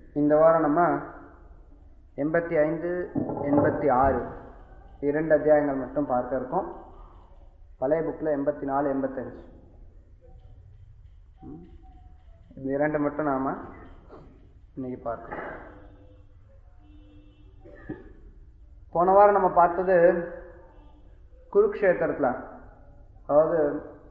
இந்த வாரம் நம்ம எண்பத்தி ஐந்து எண்பத்தி ஆறு இரண்டு அத்தியாயங்கள் மட்டும் பார்க்க இருக்கோம் பழைய புக்கில் எண்பத்தி நாலு எண்பத்தஞ்சு ம். இந்த இரண்டு மட்டும் நாம இன்னைக்கு பார்க்கிறோம் போன வாரம் நம்ம பார்த்தது குருக்ஷேத்திரத்தில் அதாவது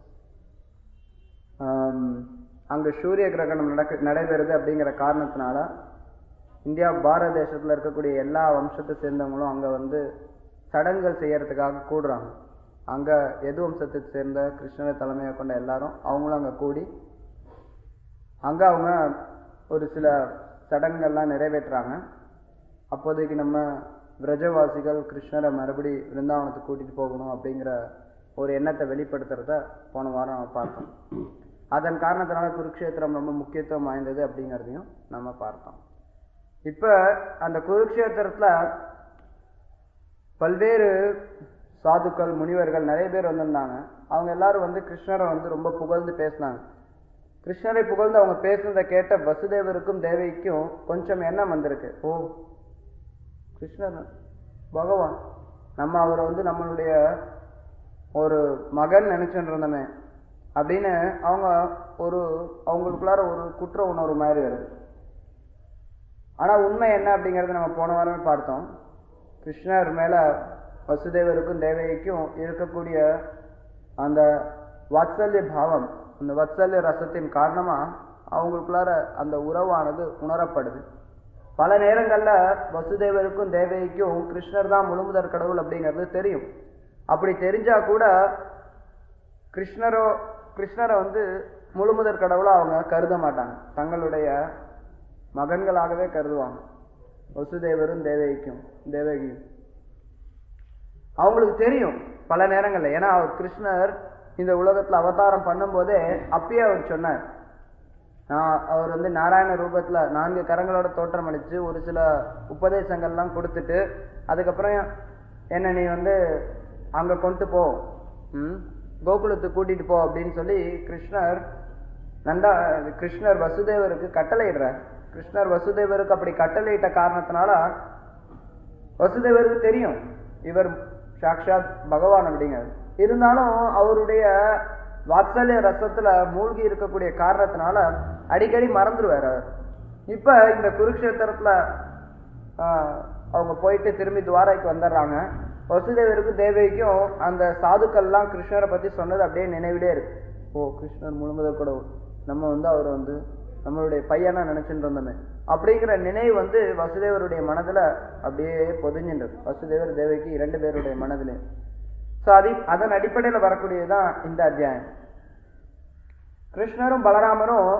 ஆம், அங்க சூரிய கிரகணம் நடக்க நடைபெறுது அப்படிங்கிற காரணத்தினால இந்தியா பாரத தேசத்துல இருக்கக்கூடிய எல்லா வம்சத்தை சேர்ந்தவங்களும் அங்க வந்து சடங்குகள் செய்யறதுக்காக கூடுறாங்க அங்க எது வம்சத்தை சேர்ந்த கிருஷ்ணரை தலைமையை கொண்ட எல்லாரும் அவங்களும் அங்க கூடி அங்க அவங்க ஒரு சில சடங்குகள்லாம் நிறைவேற்றுறாங்க அப்போதைக்கு நம்ம விரஜவாசிகள் கிருஷ்ணரை மறுபடி விருந்தாவனத்துக்கு கூட்டிட்டு போகணும் அப்படிங்கிற ஒரு எண்ணத்தை வெளிப்படுத்துறத போன வாரம் நம்ம பார்த்தோம் அதன் காரணத்தினால குருக்ஷேத்திரம் ரொம்ப முக்கியத்துவம் வாய்ந்தது அப்படிங்கிறதையும் நம்ம பார்த்தோம் இப்ப அந்த குருக்ஷேத்திரத்துல பல்வேறு சாதுக்கள் முனிவர்கள் நிறைய பேர் வந்திருந்தாங்க அவங்க எல்லாரும் வந்து கிருஷ்ணரை வந்து ரொம்ப புகழ்ந்து பேசினாங்க கிருஷ்ணரை புகழ்ந்து அவங்க பேசுனதை கேட்ட வசுதேவருக்கும் தேவிக்கும் கொஞ்சம் எண்ணம் வந்திருக்கு ஓ கிருஷ்ணர் பகவான் நம்ம அவரை வந்து நம்மளுடைய ஒரு மகன் நினைச்சுட்டு இருந்தோமே அப்படின்னு அவங்க ஒரு அவங்களுக்குள்ளார ஒரு குற்ற உணர்வு மாதிரி வருது ஆனா உண்மை என்ன அப்படிங்கறத நம்ம போன வாரமே பார்த்தோம் கிருஷ்ணர் மேல வசுதேவருக்கும் தேவகிக்கும் இருக்கக்கூடிய அந்த வாத்சல்ய பாவம் அந்த வாத்சல்ய ரசத்தின் காரணமா அவங்களுக்குள்ளார அந்த உறவானது உணரப்படுது பல நேரங்கள்ல வசுதேவருக்கும் தேவகிக்கும் கிருஷ்ணர் தான் முழுமுதற் கடவுள் அப்படிங்கிறது தெரியும் அப்படி தெரிஞ்சா கூட கிருஷ்ணரோ கிருஷ்ணரை வந்து முழுமுதற் கடவுளா அவங்க கருத மாட்டாங்க தங்களுடைய மகன்களாகவே கருதுவாங்க வசுதேவரும் தேவகிக்கும் தேவகியும் அவங்களுக்கு தெரியும் பல நேரங்கள்ல ஏன்னா அவர் கிருஷ்ணர் இந்த உலகத்துல அவதாரம் பண்ணும்போதே அப்பயே அவர் சொன்னார் நான் அவர் வந்து நாராயண ரூபத்துல நான்கு கரங்களோட தோற்றம் அளிச்சு ஒரு சில உபதேசங்கள்லாம் கொடுத்துட்டு அதுக்கப்புறம் என்ன நீ வந்து அங்க கொண்டு போ ம் கோகுலத்துக்கு கூட்டிட்டு போ அப்படின்னு சொல்லி கிருஷ்ணர் நந்தா கிருஷ்ணர் வசுதேவருக்கு கட்டளையிடுறார் கிருஷ்ணர் வசுதேவருக்கு அப்படி கட்டளையிட்ட காரணத்தினால வசுதேவருக்கு தெரியும் இவர் சாக்ஷாத் பகவான் அப்படிங்கிறது இருந்தாலும் அவருடைய வாத்சல்ய ரசத்துல மூழ்கி இருக்கக்கூடிய காரணத்தினால அடிக்கடி மறந்துடுவார் அவர் இப்ப இந்த குருக்ஷேத்திரத்துல ஆஹ், அவங்க போயிட்டு திரும்பி துவாரைக்கு வந்துடுறாங்க வசுதேவருக்கும் தேவகிக்கும் அந்த சாதுக்கள்லாம் கிருஷ்ணரை பத்தி சொன்னது அப்படியே நினைவிலே இருக்கு ஓ கிருஷ்ணர் முழுமுதல் கூட நம்ம வந்து அவர் வந்து நம்மளுடைய பையனா நினைச்சுட்டு இருந்தோமே அப்படிங்கிற நினைவு வந்து வசுதேவருடைய மனதுல அப்படியே பொதிஞ்சின்றது வசுதேவர் தேவகி இரண்டு பேருடைய மனதிலே ஸோ அது அதன் அடிப்படையில் வரக்கூடியதுதான் இந்த அத்தியாயம் கிருஷ்ணரும் பலராமரும்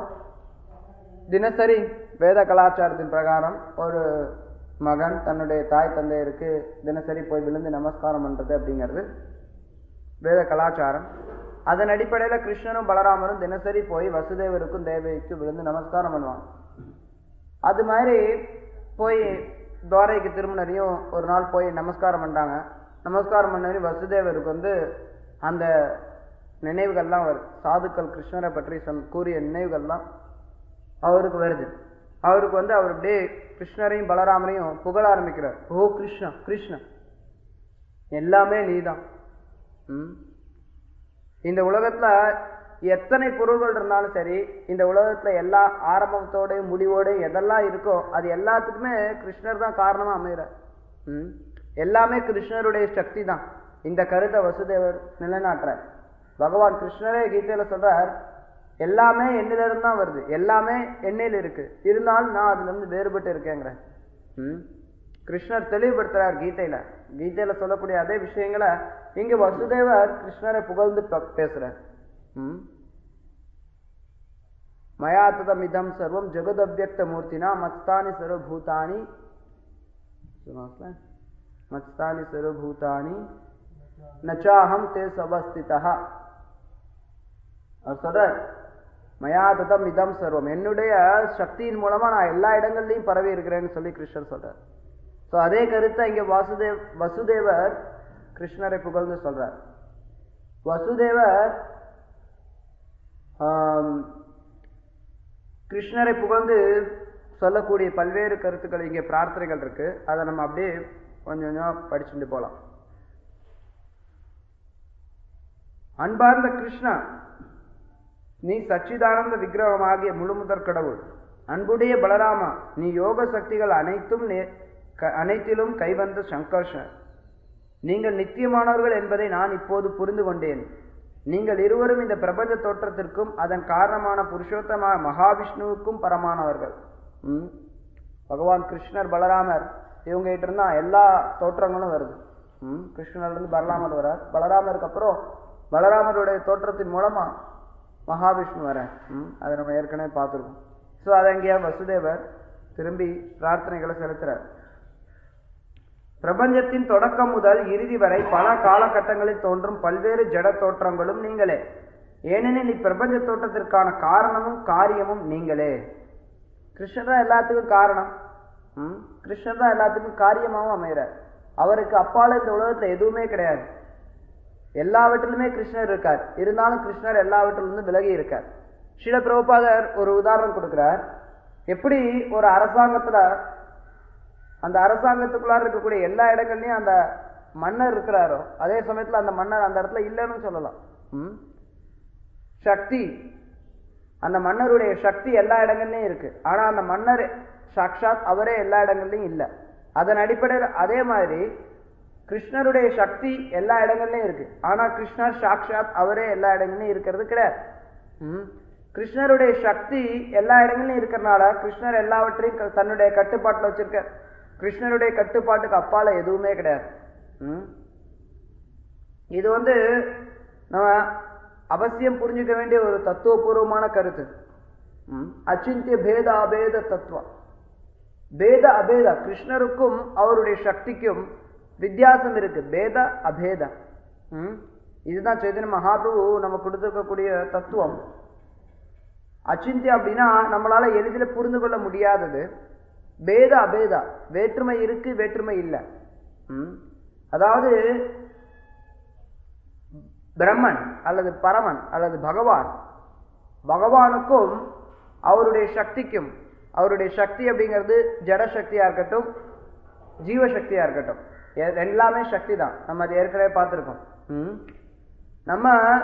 தினசரி வேத கலாச்சாரத்தின் பிரகாரம் ஒரு மகன் தன்னுடைய தாய் தந்தையருக்கு தினசரி போய் விழுந்து நமஸ்காரம் பண்றது அப்படிங்கிறது வேத கலாச்சாரம் அதன் அடிப்படையில கிருஷ்ணரும் பலராமரும் தினசரி போய் வசுதேவருக்கும் தேவகிக்கு விழுந்து நமஸ்காரம் பண்ணுவாங்க அது மாதிரி போய் துவாரைக்கு திரும்பினரையும் ஒரு நாள் போய் நமஸ்காரம் பண்றாங்க நமஸ்காரம் பண்ணவரையும் வசுதேவருக்கு வந்து அந்த நினைவுகள்லாம் வருது சாதுக்கள் கிருஷ்ணரை பற்றி சொல் கூறிய நினைவுகள்லாம் அவருக்கு வருது அவருக்கு வந்து அவர் அப்படியே கிருஷ்ணரையும் பலராமரையும் புகழ ஆரம்பிக்கிறார் ஓ கிருஷ்ணா கிருஷ்ணா எல்லாமே நீதான் ம் இந்த உலகத்துல எத்தனை பொருள்கள் இருந்தாலும் சரி இந்த உலகத்துல எல்லா ஆரம்பத்தோடையும் முடிவோடையும் எதெல்லாம் இருக்கோ அது எல்லாத்துக்குமே கிருஷ்ணர் தான் காரணமா அமைகிறார் ம் எல்லாமே கிருஷ்ணருடைய சக்தி தான் இந்த கருத்தை வசுதேவர் நிலைநாட்டுறார் பகவான் கிருஷ்ணரே கீதையில சொல்றார் எல்லாமே என்னில இருந்து தான் வருது எல்லாமே என்னையில இருக்கு இருந்தாலும் நான் அதுல இருந்து வேறுபட்டு இருக்கேங்கிற ம் கிருஷ்ணர் தெளிவுபடுத்துறார் கீதையில கீதையில சொல்லக்கூடிய அதே விஷயங்களை இங்க வசுதேவர் கிருஷ்ணரை புகழ்ந்து ப- பேசுறார் ம் மயா ததம் இதம் சர்வம் ஜெகதவ்யக்த மூர்த்தினா மஸ்தானி சர்வபூதானி சுனாஸ்ல மஸ்தானி சர்வபூதானி நச்சாஹம் தே சவஸ்திதா அவர் சொல்றார் மயா ததம் இதம் சர்வம் என்னுடைய சக்தியின் மூலமா நான் எல்லா இடங்கள்லயும் பரவி இருக்கிறேன்னு சொல்லி கிருஷ்ணர் சொல்றார் சோ அதே கருத்தை இங்க வாசுதேவ் வசுதேவர் கிருஷ்ணரை புகழ்ந்து சொல்றார் வசுதேவர் ஆம், கிருஷ்ணரை புகழ்ந்து சொல்லக்கூடிய பல்வேறு கருத்துக்கள் இங்கே பிரார்த்தனைகள் இருக்கு அதை நம்ம அப்படியே கொஞ்சம் கொஞ்சம் படிச்சுட்டு போலாம் அன்பார்ந்த கிருஷ்ணா நீ சச்சிதானந்த விக்கிரகமாகிய முழுமுதற் கடவுள் அன்புடைய பலராமா நீ யோக சக்திகள் அனைத்தும் நே- க- அனைத்திலும் கைவந்த சங்கர்ஷன் நீங்கள் நித்தியமானவர்கள் என்பதை நான் இப்போது புரிந்து கொண்டேன் நீங்கள் இருவரும் இந்த பிரபஞ்ச தோற்றத்திற்கும் அதன் காரணமான புருஷோத்தம மகாவிஷ்ணுவுக்கும் பரமானவர்கள் ம். பகவான் கிருஷ்ணர் பலராமர் இவங்க கிட்ட இருந்தா எல்லா தோற்றங்களும் வருது ம். கிருஷ்ணர்ல இருந்து பலராமர் வரார் பலராமருக்கு அப்புறம் பலராமருடைய தோற்றத்தின் மூலமா மகாவிஷ்ணு வர அதை நம்ம ஏற்கனவே பார்த்துருக்கோம் ஸோ அதை அங்கேயா வசுதேவர் திரும்பி பிரார்த்தனைகளை செலுத்துறார் பிரபஞ்சத்தின் தொடக்கம் முதல் இறுதி வரை பல காலகட்டங்களில் தோன்றும் பல்வேறு ஜட தோற்றங்களும் நீங்களே ஏனெனில் இப்பிரபஞ்ச தோற்றத்திற்கான காரணமும் காரியமும் நீங்களே கிருஷ்ணர் தான் எல்லாத்துக்கும் காரணம் ம்? கிருஷ்ணர் தான் எல்லாத்துக்கும் காரியமாகவும் அமைகிறார் அவருக்கு அப்பால இந்த உலகத்துல எதுவுமே கிடையாது எல்லாவற்றிலுமே கிருஷ்ணர் இருக்கார் இருந்தாலும் கிருஷ்ணர் எல்லாவற்றிலிருந்து விலகி இருக்கார் ஸ்ரீல பிரபுபாதர் ஒரு உதாரணம் கொடுக்கிறார் எப்படி ஒரு அரசாங்கத்துல அந்த அரசாங்கத்துக்குள்ளார இருக்கக்கூடிய எல்லா இடங்கள்லயும் அந்த மன்னர் இருக்கிறாரோ அதே சமயத்துல அந்த மன்னர் அந்த இடத்துல இல்லைன்னு சொல்லலாம் ம்? சக்தி அந்த மன்னருடைய சக்தி எல்லா இடங்கள்லயும் இருக்கு ஆனா அந்த மன்னர் சாக்ஷாத் அவரே எல்லா இடங்கள்லயும் இல்லை அதன் அடிப்படையில் அதே மாதிரி கிருஷ்ணருடைய சக்தி எல்லா இடங்கள்லயும் இருக்கு ஆனா கிருஷ்ணர் சாக்ஷாத் அவரே எல்லா இடங்கள்லயும் இருக்கிறது கிடையாது ம். கிருஷ்ணருடைய சக்தி எல்லா இடங்கள்லயும் இருக்கிறனால கிருஷ்ணர் எல்லாவற்றையும் க- தன்னுடைய கட்டுப்பாட்டுல வச்சிருக்க கிருஷ்ணருடைய கட்டுப்பாட்டுக்கு அப்பால எதுவுமே கிடையாது ம். இது வந்து நம்ம அவசியம் புரிஞ்சுக்க வேண்டிய ஒரு தத்துவபூர்வமான கருத்து ம். அச்சிந்திய பேத அபேத தத்துவம் பேத அபேத கிருஷ்ணருக்கும் அவருடைய சக்திக்கும் வித்தியாசம் இருக்கு பேத அபேத ம். இதுதான் சைதன்ய மகாபிரபு நம்ம கொடுத்துருக்கக்கூடிய தத்துவம் அச்சிந்தியா அப்படின்னா நம்மளால எளிதில் புரிந்து கொள்ள முடியாதது பேத அபேதா வேற்றுமை இருக்கு வேற்றுமை இல்லை ம். அதாவது பிரம்மன் அல்லது பரமன் அல்லது பகவான் பகவானுக்கும் அவருடைய சக்திக்கும் அவருடைய சக்தி அப்படிங்கிறது ஜட சக்தியா இருக்கட்டும் ஜீவசக்தியா இருக்கட்டும் எ- எல்லாமே சக்தி தான் நம்ம அது ஏற்கனவே பார்த்துருக்கோம் ம். நம்ம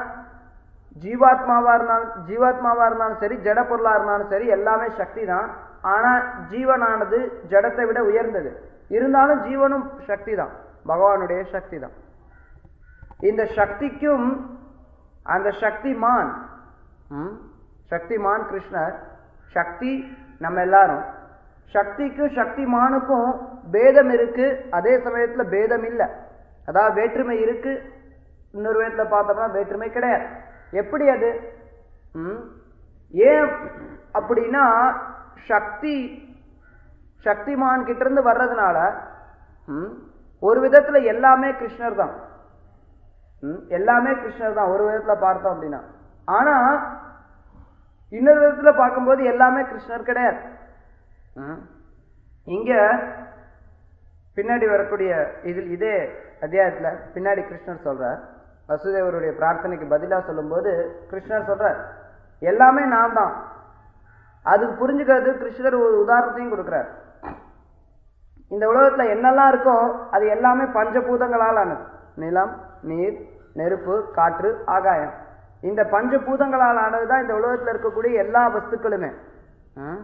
ஜீவாத்மாவா இருந்தாலும் ஜீவாத்மாவா இருந்தாலும் சரி ஜட பொருளா இருந்தாலும் சரி எல்லாமே சக்தி தான் ஆனா ஜீவனானது ஜடத்தை விட உயர்ந்தது இருந்தாலும் ஜீவனும் சக்தி தான் பகவானுடைய சக்தி தான் இந்த சக்திக்கும் அந்த சக்திமான் ம், சக்திமான் கிருஷ்ணர் சக்தி நம்ம எல்லாரும் சக்திக்கும் சக்திமானுக்கும் பேதம் இருக்கு அதே சமயத்துல பேதம் இல்லை அதாவது வேற்றுமை இருக்கு இன்னொரு விதத்துல பார்த்தோம்னா வேற்றுமை கிடையாது எப்படி அது ம், ஏன் அப்படின்னா சக்தி சக்திமான் கிட்ட இருந்து வர்றதுனால ம், ஒரு விதத்துல எல்லாமே கிருஷ்ணர் தான் ம், எல்லாமே கிருஷ்ணர் தான் ஒரு விதத்துல பார்த்தோம் அப்படின்னா ஆனா இன்னொரு விதத்துல பார்க்கும்போது எல்லாமே கிருஷ்ணர் கிடையாது ம். இங்க பின்னாடி வரக்கூடிய இதில் இதே அத்தியாயத்துல பின்னாடி கிருஷ்ணர் சொல்றார் வசுதேவருடைய பிரார்த்தனைக்கு பதிலா சொல்லும்போது கிருஷ்ணர் சொல்றார் எல்லாமே நான் தான் அதுக்கு புரிஞ்சுக்கிறது கிருஷ்ணர் ஒரு உதாரணத்தையும் கொடுக்குறார் இந்த உலகத்துல என்னெல்லாம் இருக்கோ அது எல்லாமே பஞ்சபூதங்களால் ஆனது நிலம் நீர் நெருப்பு காற்று ஆகாயம் இந்த பஞ்சபூதங்களால் ஆனது தான் இந்த உலகத்துல இருக்கக்கூடிய எல்லா வஸ்துக்களுமே ம்?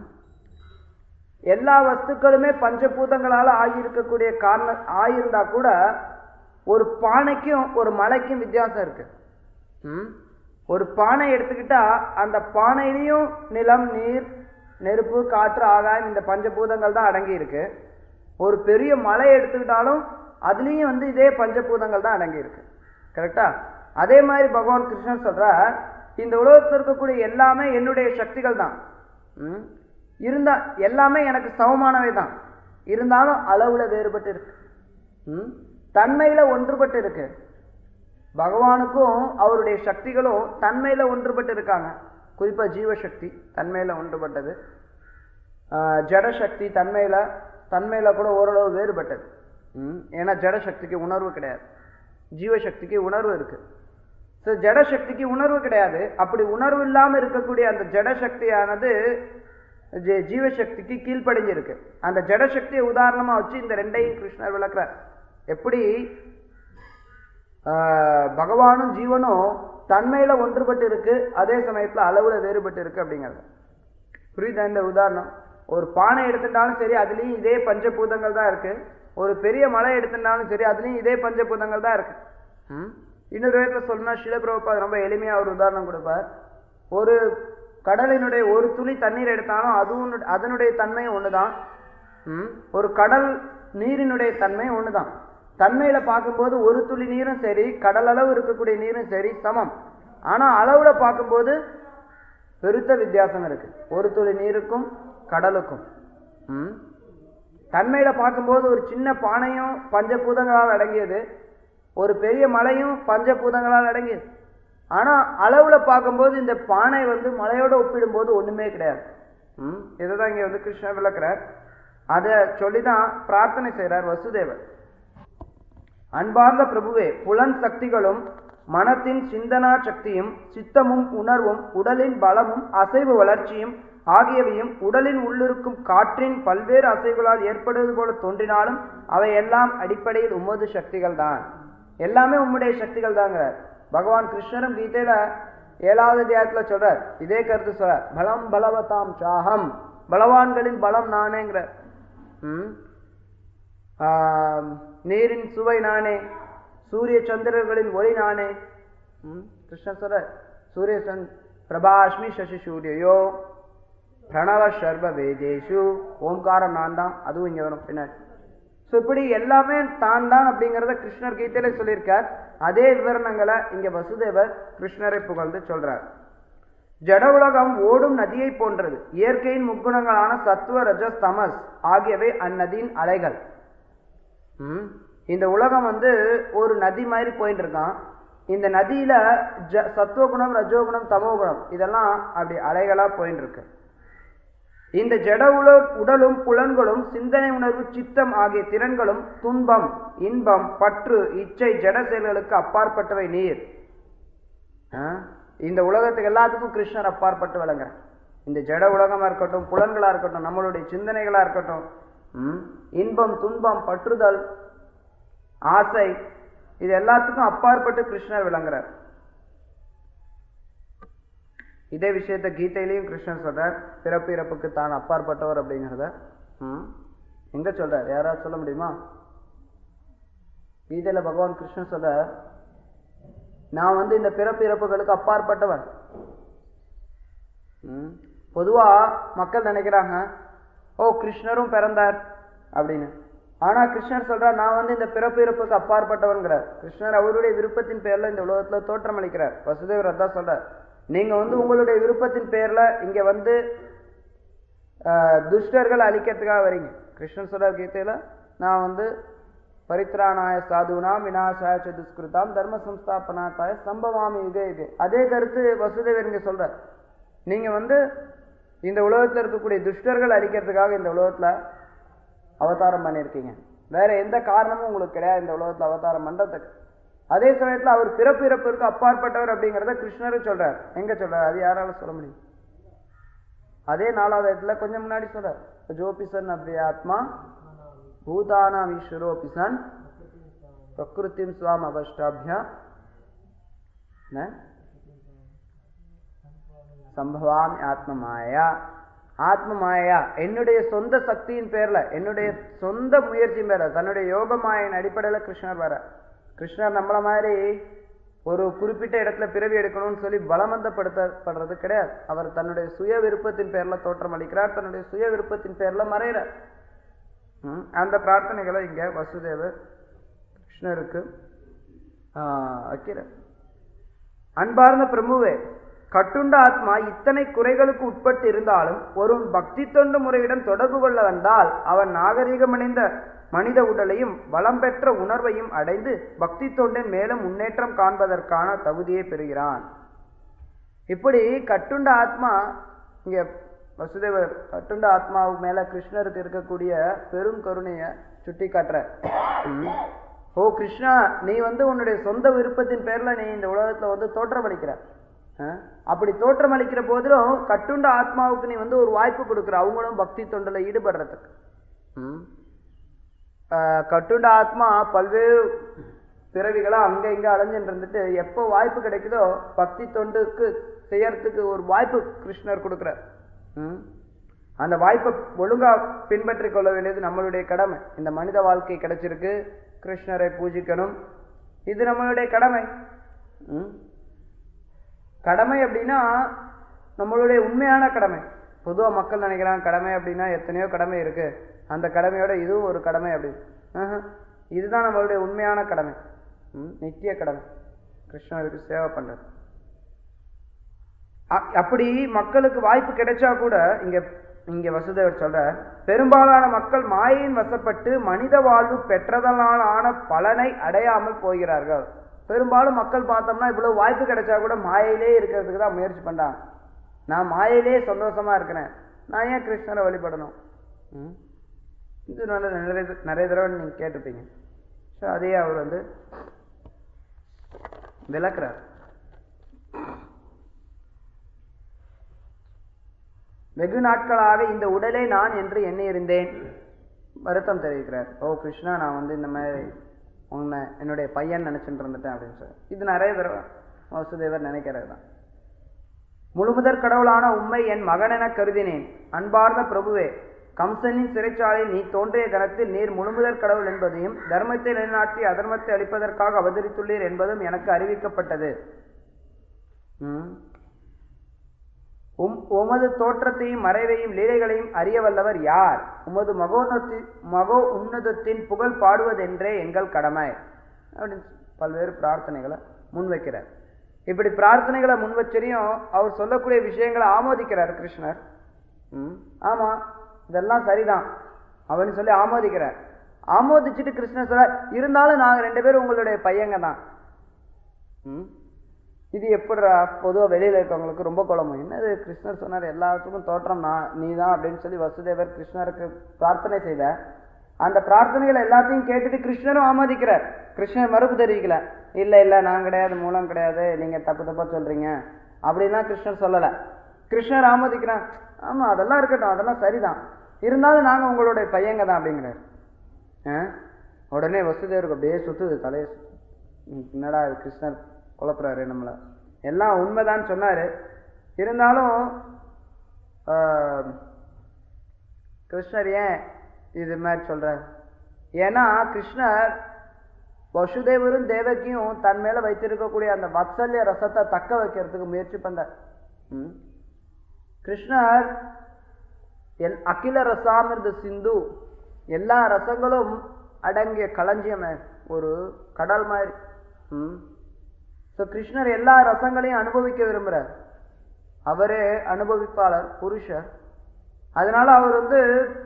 எல்லா வஸ்துக்களுமே பஞ்சபூதங்களால ஆகியிருக்கக்கூடிய காரணம் ஆகியிருந்தா கூட ஒரு பானைக்கும் ஒரு மலைக்கும் வித்தியாசம் இருக்கு ம்? ஒரு பானை எடுத்துக்கிட்டா அந்த பானையிலையும் நிலம் நீர் நெருப்பு காற்று ஆகாயம் இந்த பஞ்சபூதங்கள் தான் அடங்கி இருக்கு ஒரு பெரிய மலை எடுத்துக்கிட்டாலும் அதுலேயும் வந்து இதே பஞ்சபூதங்கள் தான் அடங்கி இருக்கு கரெக்டா அதே மாதிரி பகவான் கிருஷ்ணன் சொல்றார் இந்த உலகத்தில் இருக்கக்கூடிய எல்லாமே என்னுடைய சக்திகள் தான் ம்? இருந்தா எல்லாமே எனக்கு சமமானவை தான் இருந்தாலும் அளவுல வேறுபட்டு இருக்கு ம்? தன்மையில ஒன்றுபட்டு இருக்கு பகவானுக்கும் அவருடைய சக்திகளும் தன்மையில ஒன்றுபட்டு இருக்காங்க குறிப்பா ஜீவசக்தி தன்மையில ஒன்றுபட்டது ஆஹ் ஜடசக்தி தன்மையில தன்மையில கூட ஓரளவு வேறுபட்டது ம், ஏன்னா ஜடசக்திக்கு உணர்வு கிடையாது ஜீவசக்திக்கு உணர்வு இருக்கு ஸோ ஜடசக்திக்கு உணர்வு கிடையாது அப்படி உணர்வு இல்லாம இருக்கக்கூடிய அந்த ஜடசக்தியானது ஜீ- ஜீவசக்திக்கு கீழ்ப்படிஞ்சிருக்கு அந்த ஜடசக்தியை உதாரணமா வச்சு இந்த ரெண்டையும் கிருஷ்ணர் விளக்குறார் எப்படி ஆஹ், பகவானும் ஜீவனும் தன்மையில ஒன்றுபட்டு இருக்கு அதே சமயத்துல அளவுல வேறுபட்டு இருக்கு அப்படிங்கிறது புரியுதா இந்த உதாரணம் ஒரு பானை எடுத்துட்டாலும் சரி அதுலயும் இதே பஞ்சபூதங்கள் தான் இருக்கு ஒரு பெரிய மலை எடுத்துட்டாலும் சரி அதுலயும் இதே பஞ்சபூதங்கள் தான் இருக்கு ம்? இன்னொரு விதத்துல சொல்லணும்னா சிலபிரபா ரொம்ப எளிமையா ஒரு உதாரணம் கொடுப்பார் ஒரு கடலினுடைய ஒரு துளி தண்ணீர் எடுத்தாலும் அதுவும் அதனுடைய தன்மை ஒண்ணுதான் ம்? ஒரு கடல் நீரினுடைய தன்மை ஒண்ணுதான் தன்மையில பார்க்கும்போது ஒரு துளி நீரும் சரி கடல் அளவு இருக்கக்கூடிய நீரும் சரி சமம் ஆனா அளவுல பார்க்கும்போது பெருத்த வித்தியாசம் இருக்கு ஒரு துளி நீருக்கும் கடலுக்கும் ம்? தன்மையில பார்க்கும்போது ஒரு சின்ன பானையும் பஞ்சபூதங்களால் அடங்கியது ஒரு பெரிய மலையும் பஞ்சபூதங்களால் அடங்கியது ஆனா அளவுல பார்க்கும்போது இந்த பானை வந்து மலையோட ஒப்பிடும்போது ஒண்ணுமே கிடையாது ம்? இதுதான் இங்க வந்து கிருஷ்ணர் விளக்குறார் அதை சொல்லிதான் பிரார்த்தனை செய்றார் வசுதேவர் அன்பார்ந்த பிரபுவே புலன் சக்திகளும் மனத்தின் சிந்தனா சக்தியும் சித்தமும் உணர்வும் உடலின் பலமும் அசைவு வளர்ச்சியும் ஆகியவையும் உடலின் உள்ளிருக்கும் காற்றின் பல்வேறு அசைவுகளால் ஏற்படுவது போல தோன்றினாலும் அவை எல்லாம் அடிப்படையில் உமது சக்திகள் தான் எல்லாமே உம்முடைய சக்திகள் தாங்கிறார் பகவான் கிருஷ்ணரும் கீதையில ஏழாவது அத்தியாயத்துல சொல்றார் இதே கருத்து சொல்றார் பலம் பலவதாம் சாகம் பலவான்களின் பலம் நானேங்கிறார் ம் ஆம், நீரின் சுவை நானே சூரிய சந்திரர்களின் ஒளி நானே ம், கிருஷ்ணர் சொல்ற சூரிய சந்த் பிரபாஷ்மி சசி சூரியோ பிரணவ சர்வ வேதேஷு ஓம்காரம் நான் தான் அதுவும் இங்க வரும் பின்னாடி ஸோ இப்படி எல்லாமே தான் தான் அப்படிங்கிறத கிருஷ்ணர் கீதையில சொல்லியிருக்கார் அதே விவரணங்களை இங்க வசுதேவர் கிருஷ்ணரை புகழ்ந்து சொல்றார் ஜட உலகம் ஓடும் நதியை போன்றது இயற்கையின் முக்குணங்களான சத்துவ ரஜஸ் தமஸ் ஆகியவை அந்நதியின் அலைகள் ம். இந்த உலகம் வந்து ஒரு நதி மாதிரி போயிட்டு இருக்கான் இந்த நதியில ஜ சத்துவகுணம் ரஜோகுணம் தமோகுணம் இதெல்லாம் அப்படி அலைகளா போயிட்டு இருக்கு இந்த ஜட உல உடலும் புலன்களும் சிந்தனை உணர்வு சித்தம் ஆகிய திறன்களும் துன்பம் இன்பம் பற்று இச்சை ஜட செயல்களுக்கு அப்பாற்பட்டவை நீர் ஆ? இந்த உலகத்துக்கு எல்லாத்துக்கும் கிருஷ்ணர் அப்பாற்பட்டு விளங்குறார் இந்த ஜட உலகமா இருக்கட்டும் புலன்களா இருக்கட்டும் நம்மளுடைய சிந்தனைகளா இருக்கட்டும் ம், இன்பம் துன்பம் பற்றுதல் ஆசை இது எல்லாத்துக்கும் அப்பாற்பட்டு கிருஷ்ணர் விளங்குறார் இதே விஷயத்த கீதையிலையும் கிருஷ்ணர் சொல்றார் பிறப்பு இறப்புக்கு தான் அப்பாற்பட்டவர் அப்படிங்கிறத ம், எங்க சொல்றார் யாராவது சொல்ல முடியுமா கீதையில பகவான் கிருஷ்ணன் சொல்றார் நான் வந்து இந்த பிறப்பு இறப்புகளுக்கு அப்பாற்பட்டவன் ம். பொதுவா மக்கள் நினைக்கிறாங்க ஓ கிருஷ்ணரும் பிறந்தார் அப்படின்னு ஆனா கிருஷ்ணர் சொல்றார் நான் வந்து இந்த பிறப்பு இறப்புக்கு அப்பாற்பட்டவன்கிறார் கிருஷ்ணர் அவருடைய விருப்பத்தின் பேர்ல இந்த உலகத்துல தோற்றம் அளிக்கிறார் வசுதேவர் அதான் சொல்றார் நீங்க வந்து உங்களுடைய விருப்பத்தின் பேர்ல இங்க வந்து ஆஹ், துஷ்டர்களை அழிக்கிறதுக்காக வரீங்க கிருஷ்ணன் சொல்றார் கீதையில நான் வந்து பரித்ராணாய சாதுனாம் விநாசாய ச துஷ்கிருதாம் தர்ம சம்ஸ்தாபனாத்தாய சம்பவாமி யுகே யுகே அதே கருத்து வசுதேவர் இங்க சொல்றார் நீங்க வந்து இந்த உலகத்துல இருக்கக்கூடிய துஷ்டர்கள் அழிக்கிறதுக்காக இந்த உலகத்துல அவதாரம் பண்ணியிருக்கீங்க வேற எந்த காரணமும் உங்களுக்கு கிடையாது இந்த உலகத்துல அவதாரம் பண்றதுக்கு அதே சமயத்துல அவர் பிறப்பு இறப்பிற்கு அப்பாற்பட்டவர் அப்படிங்கிறத கிருஷ்ணரும் சொல்றார் எங்க சொல்றார் அது யாரால சொல்ல முடியும் அதே நாலாவது இடத்துல கொஞ்சம் முன்னாடி சொல்றார் ஜோபிசன் அப்படி ஆத்மா பூதானாம் ஈஸ்வரோபி சன் பிரகிருத்திம் சுவாம் அவஷ்டாபியா என்ன? சம்பவாமி ஆத்ம மாயா ஆத்ம மாயா என்னுடைய சொந்த சக்தியின் பேர்ல என்னுடைய சொந்த முயற்சியின் பேர்ல தன்னுடைய யோக மாயின் அடிப்படையில கிருஷ்ணர் வர கிருஷ்ணர் நம்மள மாதிரி ஒரு குறிப்பிட்ட இடத்துல பிறவி எடுக்கணும்னு சொல்லி பலவந்தப்படுத்தப்படுறது கிடையாது அவர் தன்னுடைய சுய விருப்பத்தின் பேர்ல தோற்றம் அளிக்கிறார் தன்னுடைய சுய விருப்பத்தின் பேர்ல மறைகிறார் ம், அந்த பிரார்த்தனைகளை இங்க வசுதேவர் கிருஷ்ணருக்கு ஆஹ், வைக்கிறார் அன்பார்ந்த பிரபுவே கட்டுண்ட ஆத்மா இத்தனை குறைகளுக்கு உட்பட்டு இருந்தாலும் ஒருவன் பக்தி தொண்டு முறையுடன் தொடர்பு கொள்ள வந்தால் அவன் நாகரீகமடைந்த மனித உடலையும் வளம் பெற்ற உணர்வையும் அடைந்து பக்தி தொண்டின் மேலும் முன்னேற்றம் காண்பதற்கான தகுதியை பெறுகிறான் இப்படி கட்டுண்ட ஆத்மா இங்க வசுதேவர் கட்டுண்ட ஆத்மாவு மேல கிருஷ்ணருக்கு இருக்கக்கூடிய பெரும் கருணைய சுட்டி காட்டுற ஓ கிருஷ்ணா நீ வந்து உன்னுடைய சொந்த விருப்பத்தின் பேர்ல நீ இந்த உலகத்துல வந்து தோற்றமளிக்கிற அஹ், அப்படி தோற்றம் அளிக்கிற போதிலும் கட்டுண்ட ஆத்மாவுக்கு நீ வந்து ஒரு வாய்ப்பு கொடுக்குற அவங்களும் பக்தி தொண்டில் ஈடுபடுறதுக்கு ம். அஹ், கட்டுண்ட ஆத்மா பல்வேறு பிறவிகளா அங்க இங்க அலைஞ்சுட்டு இருந்துட்டு எப்போ வாய்ப்பு கிடைக்குதோ பக்தி தொண்டுக்கு செய்யறதுக்கு ஒரு வாய்ப்பு கிருஷ்ணர் கொடுக்குறார் ம். அந்த வாய்ப்பை ஒழுங்கா பின்பற்றி கொள்ள வேண்டியது நம்மளுடைய கடமை இந்த மனித வாழ்க்கை கிடைச்சிருக்கு கிருஷ்ணரை பூஜிக்கணும் இது நம்மளுடைய கடமை ம். கடமை அப்படின்னா நம்மளுடைய உண்மையான கடமை பொதுவா மக்கள் நினைக்கிறாங்க கடமை அப்படின்னா எத்தனையோ கடமை இருக்கு அந்த கடமையோட இதுவும் ஒரு கடமை அப்படி ஆஹா. இதுதான் நம்மளுடைய உண்மையான கடமை ம், நித்திய கடமை கிருஷ்ணருக்கு சேவை பண்றது அ- அப்படி மக்களுக்கு வாய்ப்பு கிடைச்சா கூட இங்க இங்க வசுதேவர் சொல்ற பெரும்பாலான மக்கள் மாயையின் வசப்பட்டு மனித வாழ்வு பெற்றதனால் ஆன பலனை அடையாமல் போகிறார்கள் பெரும்பாலும் மக்கள் பார்த்தோம்னா இவ்வளவு வாய்ப்பு கிடைச்சா கூட மாயையிலே இருக்கிறதுக்கு தான் முயற்சி பண்றாங்க நான் மாயையிலே சந்தோஷமா இருக்கிறேன் நான் ஏன் கிருஷ்ணரை வழிபடணும் ம்? இது நல்ல நிறைய நிறைய தடவை நீங்க கேட்டிருப்பீங்க ஸோ அதையே அவர் வந்து விளக்குறார் வெகு நாட்களாக இந்த உடலே நான் என்று எண்ணி இருந்தேன் வருத்தம் தெரிவிக்கிறார் ஓ கிருஷ்ணா நான் வந்து இந்த மாதிரி உன்னை என்னுடைய பையன் நினைச்சுட்டு இருந்துட்டேன் அப்படின்னு சொல்லி இது நிறைய தடவை வசுதேவர் நினைக்கிறது தான் முழுமுதற் கடவுளான உம்மை என் மகன் என கருதினேன் அன்பார்ந்த பிரபுவே கம்சனின் சிறைச்சாலையில் நீ தோன்றிய கணத்தில் நீர் முழுமுதற் கடவுள் என்பதையும் தர்மத்தை நிலைநாட்டி அதர்மத்தை அளிப்பதற்காக அவதரித்துள்ளீர் என்பதும் எனக்கு அறிவிக்கப்பட்டது ம். உம் உமது தோற்றத்தையும் மறைவையும் லீலைகளையும் அறிய வல்லவர் யார் உமது மகோன்னதி மகோ உன்னதத்தின் புகழ் பாடுவதென்றே எங்கள் கடமை அப்படின்னு பல்வேறு பிரார்த்தனைகளை முன்வைக்கிறார் இப்படி பிரார்த்தனைகளை முன்வச்சரியும் அவர் சொல்லக்கூடிய விஷயங்களை ஆமோதிக்கிறார் கிருஷ்ணர் ம், ஆமா இதெல்லாம் சரிதான் அப்படின்னு சொல்லி ஆமோதிக்கிறார் ஆமோதிச்சுட்டு கிருஷ்ணர் சொல்ற இருந்தாலும் நாங்க ரெண்டு பேரும் உங்களுடைய பையங்க தான் ம் இது எப்படிடா பொதுவா வெளியில இருக்கவங்களுக்கு ரொம்ப குழம்பும் என்னது கிருஷ்ணர் சொன்னார் எல்லாத்துக்கும் தோற்றம் நான் நீ தான் அப்படின்னு சொல்லி வசுதேவர் கிருஷ்ணருக்கு பிரார்த்தனை செய்த அந்த பிரார்த்தனைகள் எல்லாத்தையும் கேட்டுட்டு கிருஷ்ணரும் ஆமோதிக்கிறார் கிருஷ்ணர் மறுப்பு தெரிவிக்கல இல்ல இல்ல நான் கிடையாது மூலம் கிடையாது நீங்க தப்பு தப்பா சொல்றீங்க அப்படின்லாம் கிருஷ்ணர் சொல்லல கிருஷ்ணர் ஆமோதிக்கிறான் ஆமா அதெல்லாம் இருக்கட்டும் அதெல்லாம் சரிதான் இருந்தாலும் நாங்க உங்களுடைய பையங்க தான் அப்படிங்கிறார் ஆ? உடனே வசுதேவருக்கு அப்படியே சுத்துது தலையை சுத்து. ம், என்னடா இது கிருஷ்ணர் குழப்புறாரு நம்மள எல்லாம் உண்மைதான் சொன்னாரு இருந்தாலும் ஆ, கிருஷ்ணர் ஏன் இது மாதிரி சொல்றார் ஏன்னா கிருஷ்ணர் வசுதேவரும் தேவகியும் தன் மேல வைத்திருக்கக்கூடிய அந்த வத்சல்ய ரசத்தை தக்க வைக்கிறதுக்கு முயற்சி பண்றார் ம். கிருஷ்ணர் எல் அகில ரசாமிர்த சிந்து எல்லா ரசங்களும் அடங்கிய களஞ்சியமே ஒரு கடல் மாதிரி ம் ஸோ கிருஷ்ணர் எல்லா ரசங்களையும் அனுபவிக்க விரும்புறார் அவரே அனுபவிப்பாளர் புருஷர் அதனால அவர் வந்து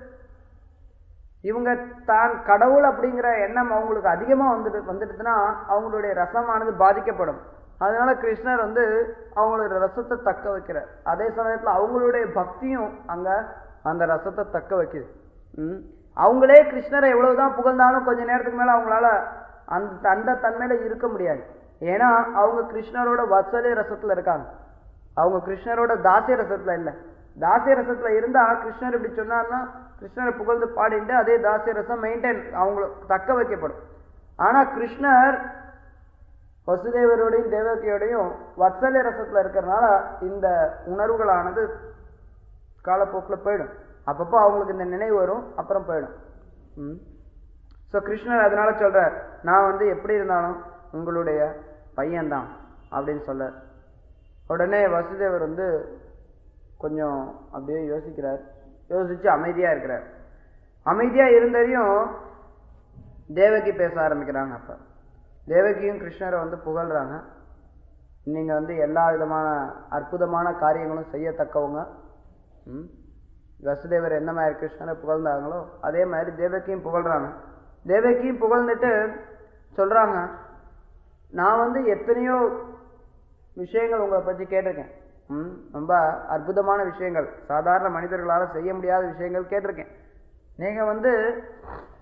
இவங்க தான் கடவுள் அப்படிங்கிற எண்ணம் அவங்களுக்கு அதிகமா வந்துட்டு வந்துடுதுன்னா அவங்களுடைய ரசமானது பாதிக்கப்படும் அதனால கிருஷ்ணர் வந்து அவங்களுடைய ரசத்தை தக்க வைக்கிறார் அதே சமயத்துல அவங்களுடைய பக்தியும் அங்க அந்த ரசத்தை தக்க வைக்குது ம். அவங்களே கிருஷ்ணரை எவ்வளவுதான் புகழ்ந்தாலும் கொஞ்ச நேரத்துக்கு மேல அவங்களால அந்த அந்த தன்மையில இருக்க முடியாது ஏன்னா அவங்க கிருஷ்ணரோட வத்சலே ரசத்துல இருக்காங்க அவங்க கிருஷ்ணரோட தாசிய ரசத்துல இல்ல தாசிய ரசத்துல இருந்தா கிருஷ்ணர் இப்படி சொன்னார்னா கிருஷ்ணரை புகழ்ந்து பாடிட்டு அதே தாசிய ரசம் மெயின்டைன் அவங்களுக்கு தக்க வைக்கப்படும் ஆனா கிருஷ்ணர் வசுதேவரோடையும் தேவகியோடையும் வத்சல்ய ரசத்துல இருக்கிறதுனால இந்த உணர்வுகளானது காலப்போக்கில் போயிடும் அப்பப்போ அவங்களுக்கு இந்த நினைவு வரும் அப்புறம் போயிடும் ம் ஸோ கிருஷ்ணர் அதனால சொல்றார் நான் வந்து எப்படி இருந்தாலும் உங்களுடைய பையன்தான் அப்படின்னு சொல்ல உடனே வசுதேவர் வந்து கொஞ்சம் அப்படியே யோசிக்கிறார் யோசிச்சு அமைதியா இருக்கிறார் அமைதியா இருந்ததையும் தேவகி பேச ஆரம்பிக்கிறாங்க அப்ப தேவகியும் கிருஷ்ணரை வந்து புகழ்றாங்க நீங்க வந்து எல்லா விதமான அற்புதமான காரியங்களும் செய்யத்தக்கவங்க ம் வசுதேவர் என்ன மாதிரி கிருஷ்ணரை புகழ்ந்தாங்களோ அதே மாதிரி தேவகியும் புகழ்றாங்க தேவகியும் புகழ்ந்துட்டு சொல்றாங்க நான் வந்து எத்தனையோ விஷயங்கள் உங்களை பற்றி கேட்டிருக்கேன் ம் ரொம்ப அற்புதமான விஷயங்கள் சாதாரண மனிதர்களால் செய்ய முடியாத விஷயங்கள் கேட்டிருக்கேன் நீங்க வந்து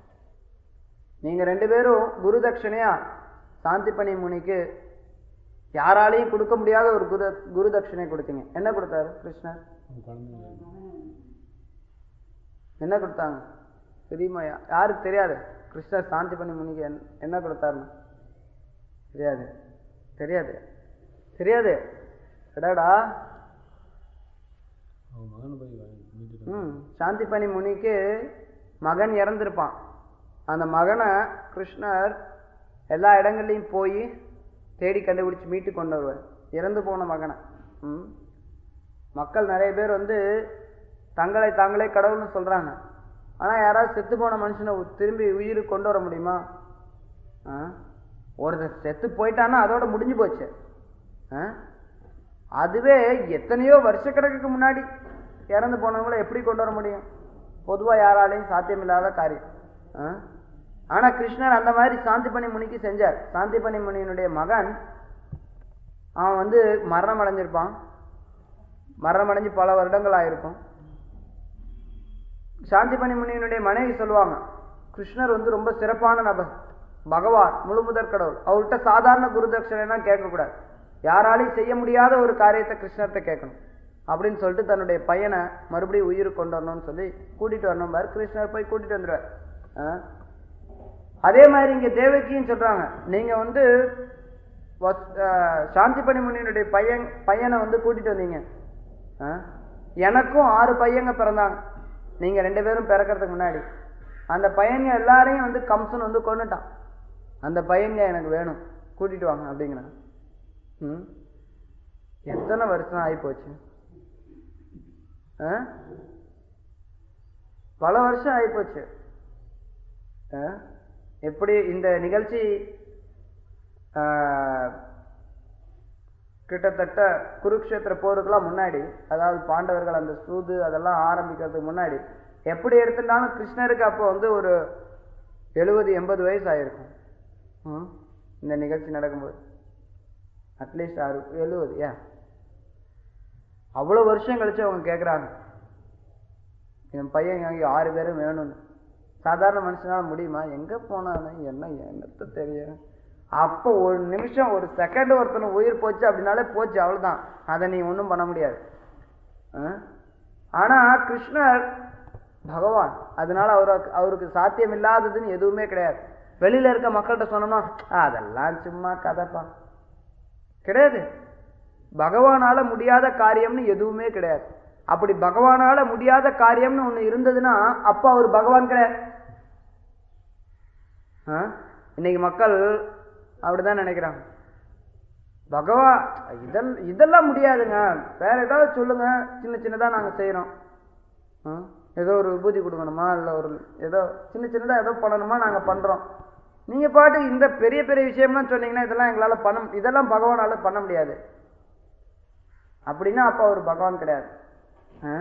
நீங்க ரெண்டு பேரும் குரு தட்சணையா சாந்திப்பணி முனிக்கு யாராலையும் கொடுக்க முடியாத ஒரு குரு குரு தட்சிணை கொடுத்தீங்க என்ன கொடுத்தாரு கிருஷ்ணர் என்ன கொடுத்தாங்க தெரியுமா யா- யாருக்கு தெரியாது கிருஷ்ணர் சாந்தி பண்ணி முனிக்கு என்ன- என்ன கொடுத்தாருன்னு தெரியாது தெரியாது தெரியாது எடாடா அவன் மகனை போய் மீட்டுட்டு ம் சாந்தி பண்ணி முனிக்கு மகன் இறந்திருப்பான் அந்த மகனை கிருஷ்ணர் எல்லா இடங்கள்லையும் போய் தேடி கண்டுபிடிச்சு மீட்டு கொண்டு வருவார் இறந்து போன மகனை ம் மக்கள் நிறைய பேர் வந்து தங்களை தாங்களே கடவுள்னு சொல்றாங்க ஆனா யாராவது செத்து போன மனுஷனை உ- திரும்பி உயிருக்கு கொண்டு வர முடியுமா ஆ? ஒருத்தன் செத்து போயிட்டான்னா அதோட முடிஞ்சு போச்சு ஆ? அதுவே எத்தனையோ வருஷக்கணக்குக்கு முன்னாடி இறந்து போனவங்கள எப்படி கொண்டு வர முடியும் பொதுவா யாராலையும் சாத்தியமில்லாத காரியம் ஆ? ஆனா கிருஷ்ணர் அந்த மாதிரி சாந்தி பண்ணி முனிக்கு செஞ்சார் சாந்தி பண்ணி முனியினுடைய மகன் அவன் வந்து மரணம் அடைஞ்சிருப்பான் மரணம் அடைஞ்சு பல வருடங்கள் ஆயிருக்கும் சாந்தி பண்ணி முனியினுடைய மனைவி சொல்லுவாங்க கிருஷ்ணர் வந்து ரொம்ப சிறப்பான நபர் பகவான் முழுமுதற் கடவுள் அவர்கிட்ட சாதாரண குரு தட்சணைலாம் கேட்கக்கூடாது யாராலையும் செய்ய முடியாத ஒரு காரியத்தை கிருஷ்ணர்கிட்ட கேட்கணும் அப்படின்னு சொல்லிட்டு தன்னுடைய பையனை மறுபடியும் உயிருக்கு கொண்டு வரணும்னு சொல்லி கூட்டிட்டு வரணும் பாரு கிருஷ்ணர் போய் கூட்டிட்டு வந்துருவார் ஆ? அதே மாதிரி இங்க தேவகியும் சொல்றாங்க நீங்க வந்து வஸ்- ஆ, சாந்தி பண்ணி முனியினுடைய பையன் பையனை வந்து கூட்டிட்டு வந்தீங்க ஆ? எனக்கும் ஆறு பையங்க பிறந்தாங்க நீங்க ரெண்டு பேரும் பிறக்கறதுக்கு முன்னாடி அந்த பையங்க எல்லாரையும் வந்து கம்சன் வந்து கொன்னுட்டான் அந்த பையங்க எனக்கு வேணும் கூட்டிட்டு வாங்க அப்படிங்கிறாங்க ம் எத்தனை வருஷம் ஆகி போச்சு பல வருஷம் ஆகி போச்சு எப்படி இந்த நிகழ்ச்சி ஆ, கிட்டத்தட்ட குருக்ஷேத்திர போருக்கெல்லாம் முன்னாடி அதாவது பாண்டவர்கள் அந்த சூது அதெல்லாம் ஆரம்பிக்கிறதுக்கு முன்னாடி எப்படி எடுத்துட்டாலும் கிருஷ்ணருக்கு அப்போ வந்து ஒரு எழுபது எண்பது வயசு ஆயிருக்கும் ம், இந்த நிகழ்ச்சி நடக்கும்போது அட்லீஸ்ட் ஆறு எழுபது ஏன் அவ்வளோ வருஷம் கழிச்சு அவங்க கேட்குறாங்க என் பையன் அங்கே ஆறு பேரும் வேணும்னு சாதாரண மனுஷனால முடியுமா எங்கே போனானு என்ன என்னத்த தெரியும் அப்போ ஒரு நிமிஷம் ஒரு செகண்ட் ஒருத்தனை உயிர் போச்சு அப்படின்னாலே போச்சு அவ்வளவுதான் அதை நீ ஒன்றும் பண்ண முடியாது ஆ? ஆனா கிருஷ்ணர் பகவான் அதனால அவருக்கு அவருக்கு சாத்தியம் இல்லாததுன்னு எதுவுமே கிடையாது வெளியில இருக்க மக்கள்கிட்ட சொன்னோம்னா அதெல்லாம் சும்மா கதைப்பா கிடையாது பகவானால முடியாத காரியம்னு எதுவுமே கிடையாது அப்படி பகவானால முடியாத காரியம்னு ஒண்ணு இருந்ததுன்னா அப்ப அவர் பகவான் கிடையாது ஆ? இன்னைக்கு மக்கள் அப்படிதான் நினைக்கிறாங்க பகவான் இதெல்லாம் இதெல்லாம் முடியாதுங்க வேற ஏதாவது சொல்லுங்க சின்ன சின்னதா நாங்க செய்யறோம் ஆ? ஏதோ ஒரு விபூதி கொடுக்கணுமா இல்ல ஒரு ஏதோ சின்ன சின்னதா ஏதோ பண்ணணுமா நாங்க பண்றோம் நீங்க பாட்டு இந்த பெரிய பெரிய விஷயம்லாம் சொன்னீங்கன்னா இதெல்லாம் எங்களால பண்ண இதெல்லாம் பகவானால பண்ண முடியாது அப்படின்னா அப்ப அவர் பகவான் கிடையாது ஆ?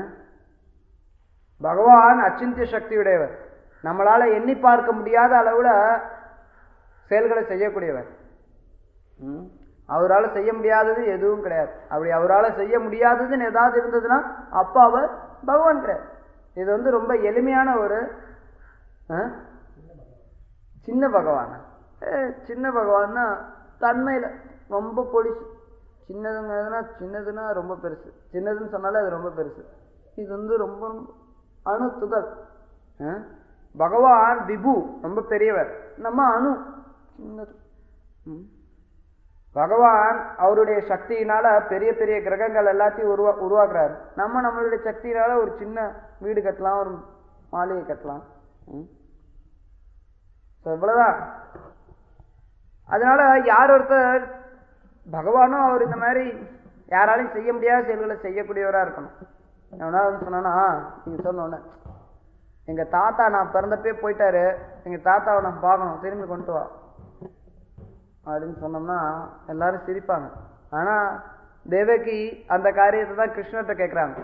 பகவான் அச்சிந்திய சக்தியுடையவர் நம்மளால எண்ணி பார்க்க முடியாத அளவுல செயல்களை செய்யக்கூடியவர் ம். அவரால செய்ய முடியாதது எதுவும் கிடையாது அப்படி அவரால செய்ய முடியாததுன்னு ஏதாவது இருந்ததுன்னா அப்ப அவர் பகவான் கிடையாது இது வந்து ரொம்ப எளிமையான ஒரு ஆ? சின்ன பகவான் சின்ன பகவான்னா தன்மையில ரொம்ப பொடிசு சின்னதுங்கிறதுனா சின்னதுன்னா ரொம்ப பெருசு சின்னதுன்னு சொன்னாலே அது ரொம்ப பெருசு இது வந்து ரொம்ப ரொம்ப அணு துகள் ஆ? பகவான் விபு ரொம்ப பெரியவர் நம்ம அணு சின்னது ம். பகவான் அவருடைய சக்தியினால பெரிய பெரிய கிரகங்கள் எல்லாத்தையும் உருவா உருவாக்குறாரு நம்ம நம்மளுடைய சக்தியினால ஒரு சின்ன வீடு கட்டலாம் ஒரு மாளிகை கட்டலாம் ம். So, இவ்வளவுதான் அதனால யார் ஒருத்தர் பகவானும் அவர் இந்த மாதிரி யாராலையும் செய்ய முடியாத செயல்களை செய்யக்கூடியவரா இருக்கணும் எவனா வந்து சொன்னானா நீங்க சொன்ன உடனே எங்க தாத்தா நான் பிறந்தப்பே போயிட்டாரு எங்க தாத்தாவை நான் பார்க்கணும் திரும்பி கொண்டு வா அப்படின்னு சொன்னோம்னா எல்லாரும் சிரிப்பாங்க ஆனா தேவகி அந்த காரியத்தை தான் கிருஷ்ணர்கிட்ட கேட்குறாங்க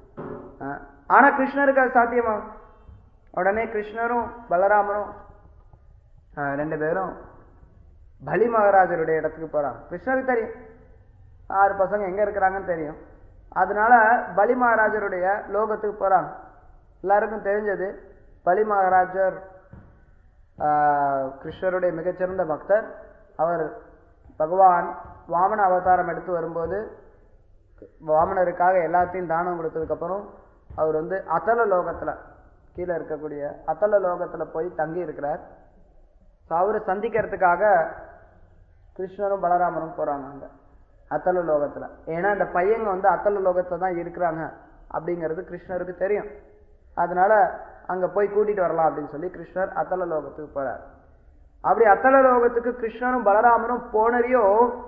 ஆனா கிருஷ்ணருக்கு அது சாத்தியமா உடனே கிருஷ்ணரும் பலராமரும் ஆ, ரெண்டு பேரும் பலி மகாராஜருடைய இடத்துக்கு போறாங்க கிருஷ்ணருக்கு தெரியும் ஆறு பசங்க எங்க இருக்கிறாங்கன்னு தெரியும் அதனால பலி மகாராஜருடைய லோகத்துக்கு போறாங்க எல்லாருக்கும் தெரிஞ்சது பலி மகாராஜர் ஆ, கிருஷ்ணருடைய மிகச்சிறந்த பக்தர் அவர் பகவான் வாமன அவதாரம் எடுத்து வரும்போது வாமனருக்காக எல்லாத்தையும் தானம் கொடுத்ததுக்கப்புறம் அவர் வந்து அத்தல லோகத்துல கீழே இருக்கக்கூடிய அத்தல லோகத்துல போய் தங்கி இருக்கிறார் ஸோ அவரை சந்திக்கிறதுக்காக கிருஷ்ணரும் பலராமரும் போறாங்க அங்க அத்தல லோகத்துல ஏன்னா அந்த பையங்க வந்து அத்தல லோகத்துல தான் இருக்கிறாங்க அப்படிங்கிறது கிருஷ்ணருக்கு தெரியும் அதனால அங்க போய் கூட்டிட்டு வரலாம் அப்படின்னு சொல்லி கிருஷ்ணர் அத்தல லோகத்துக்கு போறார் அப்படி அத்தல லோகத்துக்கு கிருஷ்ணரும் பலராமரும் போனறியோ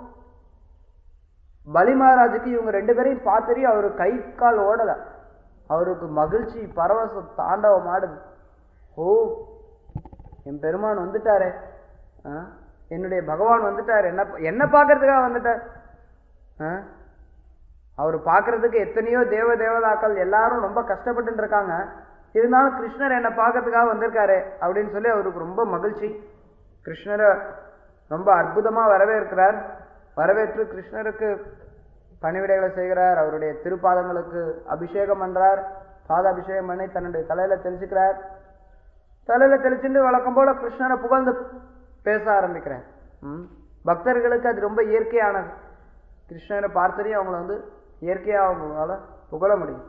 பலி மகாராஜுக்கு இவங்க ரெண்டு பேரையும் பார்த்தறியும் அவரு கை கால் ஓடல அவருக்கு மகிழ்ச்சி பரவசம் தாண்டவம் ஆடுது ஓ என் பெருமான் வந்துட்டாரே ஆ? என்னுடைய பகவான் வந்துட்டார் என்ன என்ன பார்க்கறதுக்காக வந்துட்டார் ஆ? அவர் பார்க்கறதுக்கு எத்தனையோ தேவ தேவதாக்கள் எல்லாரும் ரொம்ப கஷ்டப்பட்டு இருக்காங்க இருந்தாலும் கிருஷ்ணர் என்னை பார்க்கறதுக்காக வந்திருக்காரு அப்படின்னு சொல்லி அவருக்கு ரொம்ப மகிழ்ச்சி கிருஷ்ணரை ரொம்ப அற்புதமா வரவேற்கிறார் வரவேற்று கிருஷ்ணருக்கு பணிவிடைகளை செய்கிறார் அவருடைய திருப்பாதங்களுக்கு அபிஷேகம் பண்றார் பாதாபிஷேகம் பண்ணி தன்னுடைய தலையில தெளிச்சுக்கிறார் தலையில தெளிச்சுட்டு வழக்கம் போல கிருஷ்ணரை புகழ்ந்து பேச ஆரம்பிக்கிறேன் ம். பக்தர்களுக்கு அது ரொம்ப இயற்கையானது கிருஷ்ணரை பார்த்தறியும் அவங்கள வந்து இயற்கையா அவங்களால புகழ முடியும்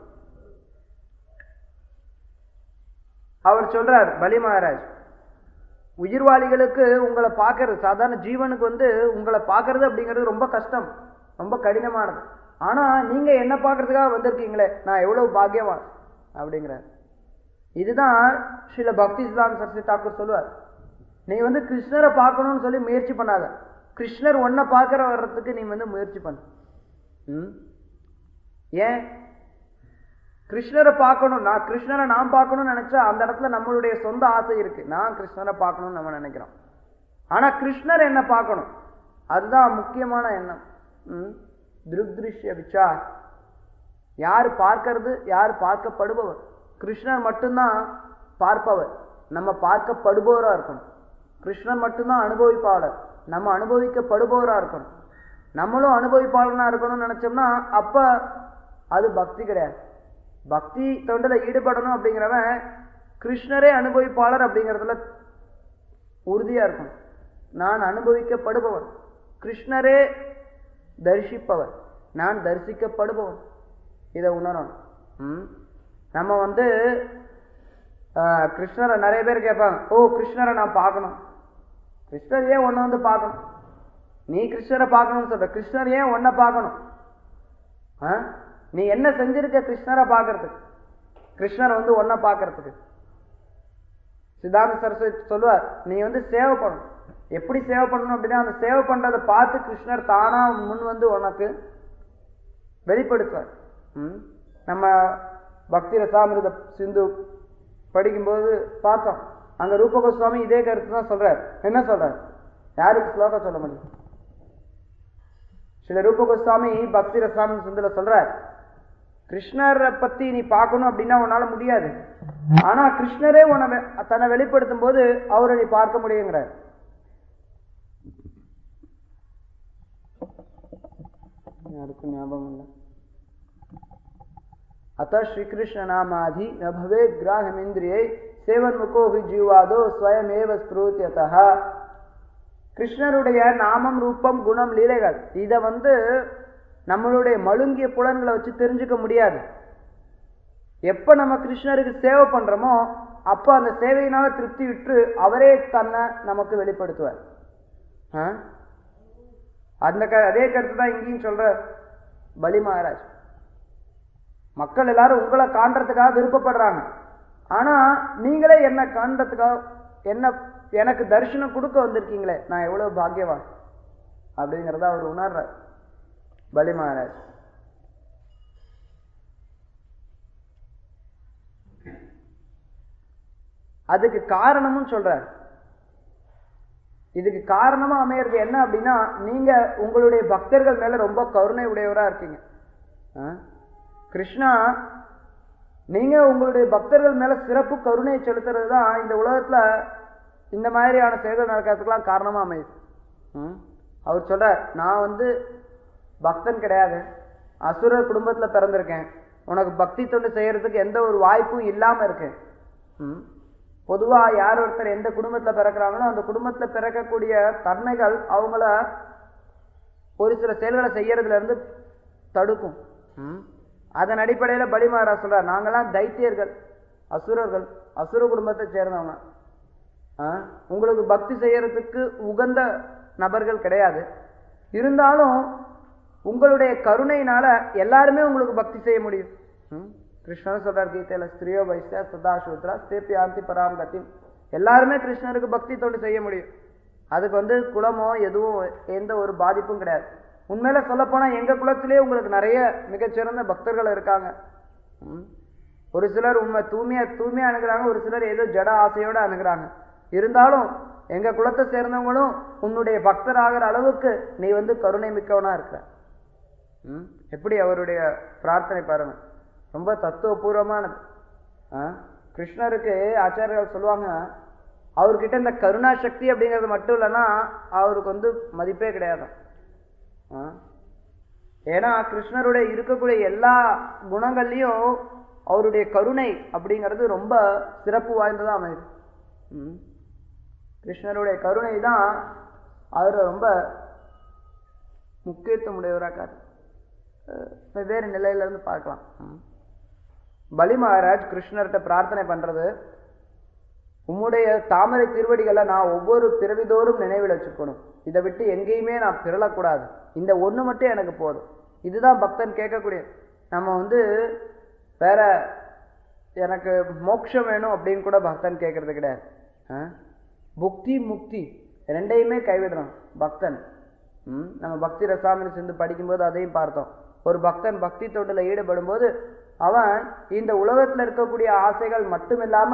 அவர் சொல்றார் பலி மகாராஜ் உயிர்வாளிகளுக்கு உங்களை பார்க்கறது சாதாரண ஜீவனுக்கு வந்து உங்களை பார்க்கறது அப்படிங்கிறது ரொம்ப கஷ்டம் ரொம்ப கடினமானது ஆனா நீங்க என்ன பார்க்கறதுக்காக வந்திருக்கீங்களே நான் எவ்வளவு பாக்கியவான் அப்படிங்கிறார் இதுதான் ஸ்ரீல பக்தி சிதாந்த சரஸ்வதி தாக்கூர் சொல்லுவார் நீ வந்து கிருஷ்ணரை பார்க்கணும்னு சொல்லி முயற்சி பண்ணாத கிருஷ்ணர் ஒன்றை பார்க்கற வர்றதுக்கு நீ வந்து முயற்சி பண்ணு ம்? ஏன் கிருஷ்ணரை பார்க்கணும் நான் கிருஷ்ணரை நான் பார்க்கணும்னு நினைச்சா அந்த இடத்துல நம்மளுடைய சொந்த ஆசை இருக்கு நான் கிருஷ்ணரை பார்க்கணும்னு நம்ம நினைக்கிறோம் ஆனா கிருஷ்ணர் என்ன பார்க்கணும் அதுதான் முக்கியமான எண்ணம் ம்? திருக்திருஷ்ய விசார் யார் பார்க்கறது யார் பார்க்கப்படுபவர் கிருஷ்ணர் மட்டும்தான் பார்ப்பவர் நம்ம பார்க்கப்படுபவரா இருக்கணும் கிருஷ்ணர் மட்டும்தான் அனுபவிப்பாளர் நம்ம அனுபவிக்கப்படுபவரா இருக்கணும் நம்மளும் அனுபவிப்பாளனா இருக்கணும்னு நினைச்சோம்னா அப்ப அது பக்தி கிடையாது பக்தி தொண்டில் ஈடுபடணும் அப்படிங்கிறவன் கிருஷ்ணரே அனுபவிப்பாளர் அப்படிங்கிறதுல உறுதியா இருக்கணும் நான் அனுபவிக்கப்படுபவன் கிருஷ்ணரே தரிசிப்பவர் நான் தரிசிக்கப்படுபவன் இதை உணரணும் ம்? நம்ம வந்து ஆஹ், கிருஷ்ணரை நிறைய பேர் கேட்பாங்க ஓ கிருஷ்ணரை நான் பார்க்கணும் கிருஷ்ணர் ஏன் ஒன்றை வந்து பார்க்கணும் நீ கிருஷ்ணரை பார்க்கணும்னு சொல்ற கிருஷ்ணர் ஏன் ஒன்றை பார்க்கணும் ஆ? நீ என்ன செஞ்சிருக்க கிருஷ்ணரை பார்க்கறதுக்கு கிருஷ்ணரை வந்து ஒன்றை பார்க்கறதுக்கு சித்தாந்த சரஸ்வதி சொல்லுவார் நீ வந்து சேவை பண்ணணும் எப்படி சேவை பண்ணணும் அப்படின்னா அந்த சேவை பண்றதை பார்த்து கிருஷ்ணர் தானா முன் வந்து உனக்கு வெளிப்படுத்துவார் ம்? நம்ம பக்தி ரசாமிருத சிந்து படிக்கும்போது பார்த்தோம் அங்க ரூப கோஸ்வாமி இதே கருத்து தான் சொல்றார் என்ன சொல்றார் யாருக்கு ஸ்லோகம் சொல்ல முடியும் சில ரூப கோஸ்வாமி பக்தி ரசாமி சிந்துல சொல்றார் கிருஷ்ணரை பத்தி நீ பார்க்கணும் அப்படின்னா உன்னால முடியாது ஆனா கிருஷ்ணரே உன்னை வெ- தன்னை வெளிப்படுத்தும் போது அவரை நீ பார்க்க முடியுங்கிறார் யாருக்கும் ஞாபகம் இல்லை अतः श्री कृष्ण नामाधि न भवेत् ग्राह्यमिन्द्रियै सेवन्मुखो हि जीवादो स्वयमेव स्फुरूत्यतः கிருஷ்ணருடைய நாமம் ரூபம் குணம் லீலைகள் இதை வந்து நம்மளுடைய மழுங்கிய புலன்களை வச்சு தெரிஞ்சுக்க முடியாது எப்ப நம்ம கிருஷ்ணருக்கு சேவை பண்றோமோ அப்ப அந்த சேவையினால திருப்தி விட்டு அவரே தன்னை நமக்கு வெளிப்படுத்துவார் ஆ? அந்த க அதே கருத்து தான் இங்கேயும் சொல்ற பலி மகாராஜ் மக்கள் எல்லாரும் உங்களை காண்றதுக்காக விருப்பப்படுறாங்க ஆனா நீங்களே என்ன காண்றதுக்காக என்ன எனக்கு தரிசனம் கொடுக்க வந்திருக்கீங்களே நான் எவ்வளவு பாக்கியவான் அப்படிங்கிறத அவர் உணர்றார் பலி மகாராஜ் அதுக்கு காரணமும் சொல்றார் இதுக்கு காரணமா அமையிறது என்ன அப்படின்னா நீங்க உங்களுடைய பக்தர்கள் மேல ரொம்ப கருணை உடையவரா இருக்கீங்க ஆ? கிருஷ்ணா நீங்க உங்களுடைய பக்தர்கள் மேல சிறப்பு கருணை செலுத்துறது தான் இந்த உலகத்துல இந்த மாதிரியான செயல்கள் நடக்கிறதுக்கெல்லாம் காரணமா அமையுது ம்? அவர் சொல்றார் நான் வந்து பக்தன் கிடையாது அசுரர் குடும்பத்துல பிறந்திருக்கேன் உனக்கு பக்தி தொண்டு செய்யறதுக்கு எந்த ஒரு வாய்ப்பும் இல்லாம இருக்கு ம்? பொதுவா யார் ஒருத்தர் எந்த குடும்பத்துல பிறக்கிறாங்களோ அந்த குடும்பத்துல பிறக்கக்கூடிய தன்மைகள் அவங்கள ஒரு சில செயல்களை செய்யறதுல இருந்து தடுக்கும் ம். அதன் அடிப்படையில பலி மகாராஜ் சொல்றார் நாங்கெல்லாம் தைத்தியர்கள் அசுரர்கள் அசுர குடும்பத்தை சேர்ந்தவங்க ஆ, உங்களுக்கு பக்தி செய்யறதுக்கு உகந்த நபர்கள் கிடையாது இருந்தாலும் உங்களுடைய கருணையினால எல்லாருமே உங்களுக்கு பக்தி செய்ய முடியும் ம்? கிருஷ்ணர் சொல்றார் கீதையில ஸ்திரியோ வைசியா சதாசூத்ரா ஸ்தேப்பி ஆந்தி பராம் கத்தி எல்லாருமே கிருஷ்ணருக்கு பக்தி தொண்டு செய்ய முடியும் அதுக்கு வந்து குலமோ எதுவும் எந்த ஒரு பாதிப்பும் கிடையாது உண்மையில சொல்லப் போனா எங்க குலத்திலே உங்களுக்கு நிறைய மிகச்சிறந்த பக்தர்கள் இருக்காங்க ம். ஒரு சிலர் உண்மை தூய்மையா தூய்மையா அணுகுறாங்க ஒரு சிலர் ஏதோ ஜட ஆசையோட அணுகுறாங்க இருந்தாலும் எங்க குலத்தை சேர்ந்தவங்களும் உன்னுடைய பக்தர் ஆகிற அளவுக்கு நீ வந்து கருணை மிக்கவனா இருக்கிற ம்? எப்படி அவருடைய பிரார்த்தனை பாருங்க ரொம்ப தத்துவபூர்வமானது ஆ? கிருஷ்ணருக்கு ஆச்சாரியர்கள் சொல்லுவாங்க அவர்கிட்ட இந்த கருணா சக்தி அப்படிங்கிறது மட்டும் இல்லைன்னா அவருக்கு வந்து மதிப்பே கிடையாது ஆ? ஏன்னா கிருஷ்ணருடைய இருக்கக்கூடிய எல்லா குணங்கள்லையும் அவருடைய கருணை அப்படிங்கிறது ரொம்ப சிறப்பு வாய்ந்ததா அமையுது ம். கிருஷ்ணருடைய கருணை தான் அவர் ரொம்ப முக்கியத்துவம் உடையவராக காட்டு அஹ் வெவ்வேறு நிலையில இருந்து பார்க்கலாம் ம். பலி மகாராஜ் கிருஷ்ணர்கிட்ட பிரார்த்தனை பண்றது உம்முடைய தாமரை திருவடிகளை நான் ஒவ்வொரு பிறவிதோறும் நினைவில் வச்சுக்கணும் இதை விட்டு எங்கேயுமே நான் பிறளக்கூடாது இந்த ஒண்ணு மட்டும் எனக்கு போதும் இதுதான் பக்தன் கேட்கக்கூடிய நம்ம வந்து வேற எனக்கு மோட்சம் வேணும் அப்படின்னு கூட பக்தன் கேட்கறது கிடையாது ஆ? புக்தி முக்தி ரெண்டையுமே கைவிடுறான் பக்தன் ம், நம்ம பக்தி ரசாமணி சிந்து படிக்கும்போது அதையும் பார்த்தோம் ஒரு பக்தன் பக்தி தொண்டுல ஈடுபடும் போது அவன் இந்த உலகத்துல இருக்கக்கூடிய ஆசைகள் மட்டுமில்லாம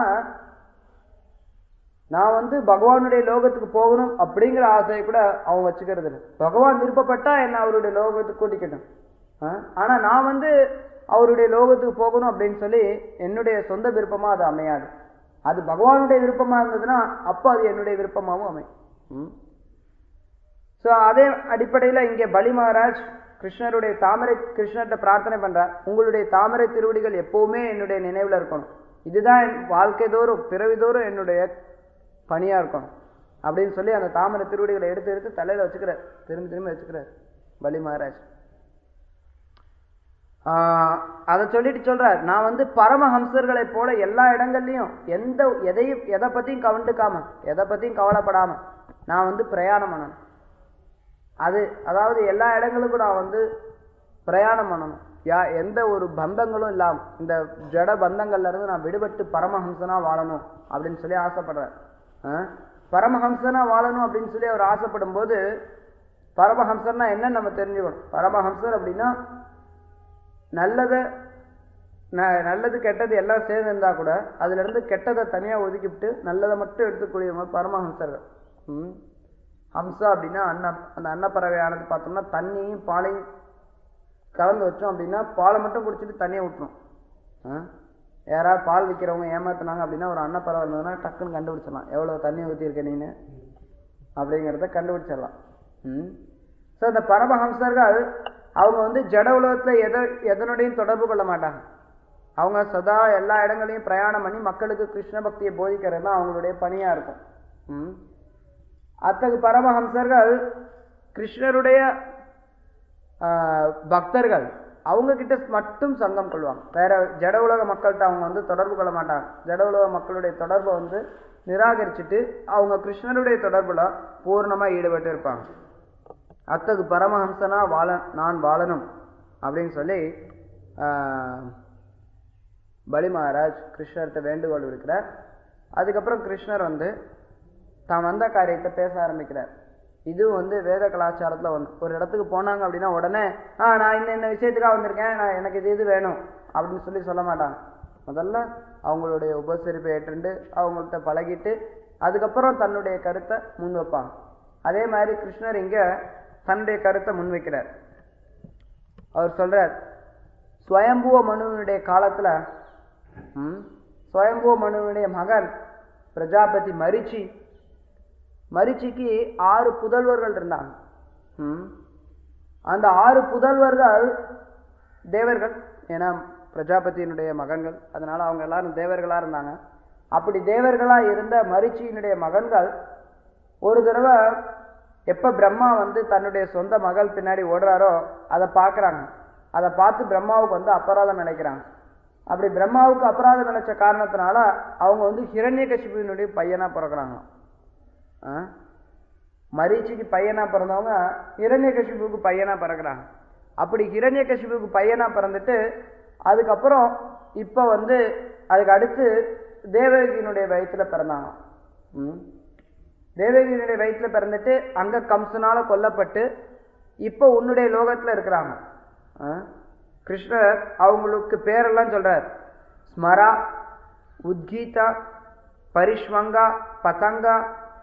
நான் வந்து பகவானுடைய லோகத்துக்கு போகணும் அப்படிங்கிற ஆசையை கூட அவன் வச்சுக்கிறது இல்லை பகவான் விருப்பப்பட்டா என்ன அவருடைய லோகத்துக்கு கூட்டிக்கட்டும் ஆ? ஆனா நான் வந்து அவருடைய லோகத்துக்கு போகணும் அப்படின்னு சொல்லி என்னுடைய சொந்த விருப்பமா அது அமையாது அது பகவானுடைய விருப்பமா இருந்ததுன்னா அப்போ அது என்னுடைய விருப்பமாகவும் அமையும் ம். ஸோ அதே அடிப்படையில் இங்கே பலி மகாராஜ் கிருஷ்ணருடைய தாமரை கிருஷ்ணர்கிட்ட பிரார்த்தனை பண்றார் உங்களுடைய தாமரை திருவடிகள் எப்பவுமே என்னுடைய நினைவில் இருக்கணும் இதுதான் என் வாழ்க்கை தோறும் பிறவி தோறும் என்னுடைய பணியா இருக்கணும் அப்படின்னு சொல்லி அந்த தாமரை திருவடிகளை எடுத்து எடுத்து தலையில வச்சுக்கிறார் திரும்பி திரும்பி வச்சுக்கிறார் பலி மகாராஜ் ஆஹ் அதை சொல்லிட்டு சொல்றார் நான் வந்து பரமஹம்சர்களை போல எல்லா இடங்கள்லயும் எந்த எதையும் எதை பத்தியும் கவனிக்காம எதை பத்தியும் கவலைப்படாம நான் வந்து பிரயாணம் பண்ணணும் அது அதாவது எல்லா இடங்களுக்கும் நான் வந்து பிரயாணம் பண்ணணும் யா எந்த ஒரு பந்தங்களும் இல்லாம இந்த ஜட பந்தங்கள்ல இருந்து நான் விடுபட்டு பரமஹம்சனா வாழணும் அப்படின்னு சொல்லி ஆசைப்படுறேன் ஆ? பரமஹம்சனா வாழணும் அப்படின்னு சொல்லி அவர் ஆசைப்படும் போது பரமஹம்சர்னா என்ன நம்ம தெரிஞ்சுக்கணும் பரமஹம்சர் அப்படின்னா நல்லதை ந- நல்லது கெட்டது எல்லாம் சேர்ந்து இருந்தா கூட அதுல இருந்து கெட்டதை தனியா ஒதுக்கிவிட்டு நல்லதை மட்டும் எடுத்துக்கூடியவங்க பரமஹம்சர்கள் ம். ஹம்சா அப்படின்னா அன்ன அந்த அன்னப்பறவையானது பார்த்தோம்னா தண்ணியும் பாலையும் கலந்து வச்சோம் அப்படின்னா பாலை மட்டும் குடிச்சிட்டு தண்ணியை விட்டுரும் ஆ? யாராவது பால் விற்கிறவங்க ஏமாத்துனாங்க அப்படின்னா ஒரு அன்னப்பறவை இருந்ததுன்னா டக்குன்னு கண்டுபிடிச்சிடலாம் எவ்வளவு தண்ணி ஊற்றிருக்க நீனு அப்படிங்கிறத கண்டுபிடிச்சிடலாம் ம் ஸோ இந்த பரமஹம்சர்கள் அவங்க வந்து ஜட உலகத்துல எதை எதனுடையும் தொடர்பு கொள்ள மாட்டாங்க அவங்க சதா எல்லா இடங்களையும் பிரயாணம் பண்ணி மக்களுக்கு கிருஷ்ண பக்தியை போதிக்கிறது தான் அவங்களுடைய பணியா இருக்கும் ம் அத்தகு பரமஹம்சர்கள் கிருஷ்ணருடைய ஆஹ், பக்தர்கள் அவங்க கிட்ட மட்டும் சங்கம் கொள்வாங்க வேற ஜட உலக மக்கள்கிட்ட அவங்க வந்து தொடர்பு கொள்ள மாட்டாங்க ஜட உலக மக்களுடைய தொடர்பை வந்து நிராகரிச்சுட்டு அவங்க கிருஷ்ணருடைய தொடர்புல பூர்ணமா ஈடுபட்டு இருப்பாங்க அத்தகு பரமஹம்சனா வாழ நான் வாழணும் அப்படின்னு சொல்லி ஆஹ், பலி மகாராஜ் கிருஷ்ணர்கிட்ட வேண்டுகோள் விடுக்கிறார் அதுக்கப்புறம் கிருஷ்ணர் வந்து தான் வந்த காரியத்தை பேச ஆரம்பிக்கிறார் இது வந்து வேத கலாச்சாரத்துல ஒன்று ஒரு இடத்துக்கு போனாங்க அப்படின்னா உடனே ஆ நான் இந்த இந்த விஷயத்துக்காக வந்திருக்கேன் நான் எனக்கு இது இது வேணும் அப்படின்னு சொல்லி சொல்ல மாட்டாங்க முதல்ல அவங்களுடைய உபசரிப்பை ஏற்றுண்டு அவங்கள்ட்ட பழகிட்டு அதுக்கப்புறம் தன்னுடைய கருத்தை முன் வைப்பாங்க அதே மாதிரி கிருஷ்ணர் இங்க தன்னுடைய கருத்தை முன்வைக்கிறார் அவர் சொல்றார் ஸ்வயம்புவ மனுவினுடைய காலத்துல ம், ஸ்வயம்புவ மனுவினுடைய மகன் பிரஜாபதி மரிச்சி மரிச்சிக்கு ஆறு புதல்வர்கள் இருந்தாங்க ம். அந்த ஆறு புதல்வர்கள் தேவர்கள் ஏன்னா பிரஜாபதியினுடைய மகன்கள் அதனால அவங்க எல்லாரும் தேவர்களா இருந்தாங்க அப்படி தேவர்களா இருந்த மரிச்சியினுடைய மகன்கள் ஒரு தடவை எப்ப பிரம்மா வந்து தன்னுடைய சொந்த மகள் பின்னாடி ஓடுறாரோ அதை பார்க்கறாங்க அதை பார்த்து பிரம்மாவுக்கு வந்து அபராதம் நினைக்கிறாங்க அப்படி பிரம்மாவுக்கு அபராதம் நினைச்ச காரணத்தினால அவங்க வந்து ஹிரண்யகசிபுவினுடைய பையனா பிறக்கிறாங்க ஆ? மரீச்சிக்கு பையனா பிறந்தவங்க ஹிரண்யகசிபுவுக்கு பையனா பிறக்கிறாங்க அப்படி ஹிரண்யகசிபுவுக்கு பையனா பிறந்துட்டு அதுக்கப்புறம் இப்போ வந்து அதுக்கு அடுத்து தேவகியினுடைய வயிற்றுல பிறந்தாங்க ம். தேவகியினுடைய வயிற்றுல பிறந்துட்டு அங்க கம்சனால கொல்லப்பட்டு இப்போ உன்னுடைய லோகத்துல இருக்கிறாங்க ஆ? கிருஷ்ணர் அவங்களுக்கு பேரெல்லாம் சொல்றார் ஸ்மரா உத்கீதா பரிஷ்வங்கா பதங்கா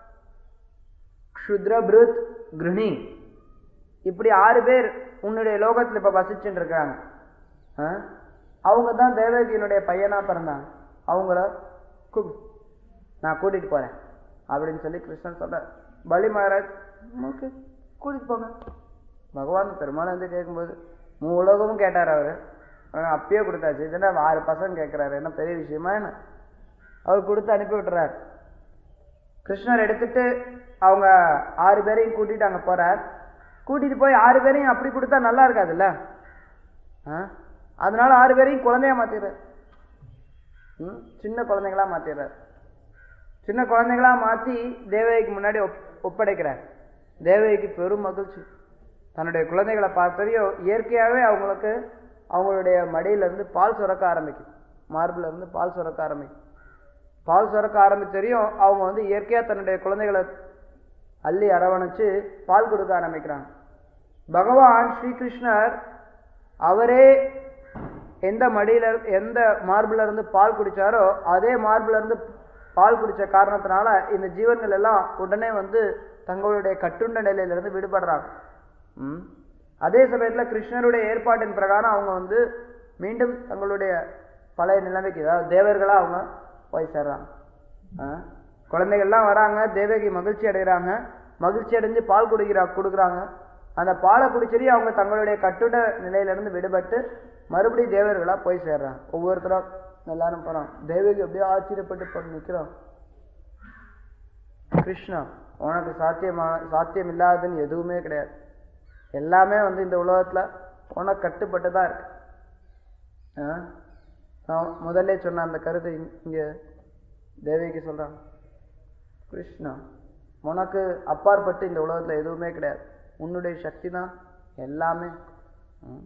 க்ஷுத்ரபிருத் கிருணி இப்படி ஆறு பேர் உன்னுடைய லோகத்துல இப்ப வசிச்சுட்டு இருக்காங்க ஆ? அவங்க தான் தேவகியினுடைய பையனா பிறந்தாங்க அவங்கள கூ- நான் கூட்டிட்டு போறேன் அப்படின்னு சொல்லி கிருஷ்ணன் சொல்ற பலி மகாராஜ் ஓகே கூட்டிட்டு போங்க பகவான் பெருமாள் வந்து கேட்கும்போது மூ உலகமும் கேட்டார் அவரு ஆனா அப்பயே கொடுத்தாச்சு இதுன்னா ஆறு பசங்க கேட்கிறாரு என்ன பெரிய விஷயமா என்ன அவர் கொடுத்து அனுப்பி விட்டுறாரு கிருஷ்ணர் எடுத்துட்டு அவங்க ஆறு பேரையும் கூட்டிட்டு அங்க போறார் கூட்டிட்டு போய் ஆறு பேரையும் அப்படி கொடுத்தா நல்லா இருக்காதுல்ல ஆ? அதனால ஆறு பேரையும் குழந்தையா மாத்திடுறார் ம்? சின்ன குழந்தைங்களா மாத்திடுறார் சின்ன குழந்தைங்களா மாத்தி தேவகிக்கு முன்னாடி ஒப்- ஒப்படைக்கிறார் தேவகிக்கு பெரும் மகிழ்ச்சி தன்னுடைய குழந்தைகளை பார்த்ததையும் இயற்கையாகவே அவங்களுக்கு அவங்களுடைய மடியில இருந்து பால் சுரக்க ஆரம்பிக்கும் மார்புல இருந்து பால் சுரக்க ஆரம்பிக்கும் பால் சுரக்க ஆரம்பிச்சதையும் அவங்க வந்து இயற்கையா தன்னுடைய குழந்தைகளை அள்ளி அரவணைச்சு பால் கொடுக்க ஆரம்பிக்கிறாங்க பகவான் ஸ்ரீகிருஷ்ணர் அவரே எந்த மடியில இருந்து- எந்த மார்புல இருந்து பால் குடிச்சாரோ அதே மார்புல இருந்து பால் குடிச்ச காரணத்தினால இந்த ஜீவன்கள் எல்லாம் உடனே வந்து தங்களுடைய கட்டுண்ட நிலையிலிருந்து விடுபடுறாங்க ம். அதே சமயத்துல கிருஷ்ணருடைய ஏற்பாட்டின் பிரகாரம் அவங்க வந்து மீண்டும் தங்களுடைய பழைய நிலைமைக்கு அதாவது தேவர்களா அவங்க போய் சேர்றாங்க ஆ? குழந்தைகள்லாம் வராங்க தேவகி மகிழ்ச்சி அடைகிறாங்க மகிழ்ச்சி அடைஞ்சு பால் குடிக்கிறா கொடுக்குறாங்க அந்த பாலை குடிச்சடி அவங்க தங்களுடைய கட்டுட நிலையிலிருந்து விடுபட்டு மறுபடியும் தேவர்களா போய் சேர்றாங்க ஒவ்வொருத்தரா எல்லாரும் போறோம் தேவகி அப்படியே ஆச்சரியப்பட்டு போய் நிக்கிறோம் கிருஷ்ணா உனக்கு சாத்தியமான சாத்தியம் இல்லாததுன்னு எதுவுமே கிடையாது எல்லாமே வந்து இந்த உலகத்துல உனக்கு கட்டுப்பட்டு தான் இருக்கு ஆ? நான் முதல்ல சொன்ன அந்த கருத்தை இங்க- இங்க தேவிக்கு சொல்றான் கிருஷ்ணா உனக்கு அப்பாற்பட்டு இந்த உலகத்துல எதுவுமே கிடையாது உன்னுடைய சக்தி தான் எல்லாமே ம்.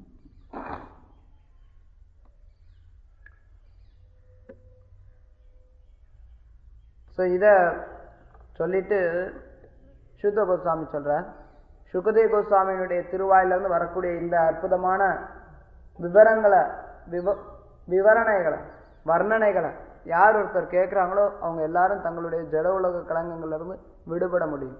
ஸோ இதை சொல்லிட்டு சுத்த கோஸ்வாமி சொல்றார் சுகதே கோஸ்வாமியினுடைய திருவாயிலிருந்து வரக்கூடிய இந்த அற்புதமான விவரங்களை விவ விவரணைகளை வர்ணனைகளை யார் ஒருத்தர் கேட்குறாங்களோ அவங்க எல்லாரும் தங்களுடைய ஜட உலக களங்கங்கள்ல இருந்து விடுபட முடியும்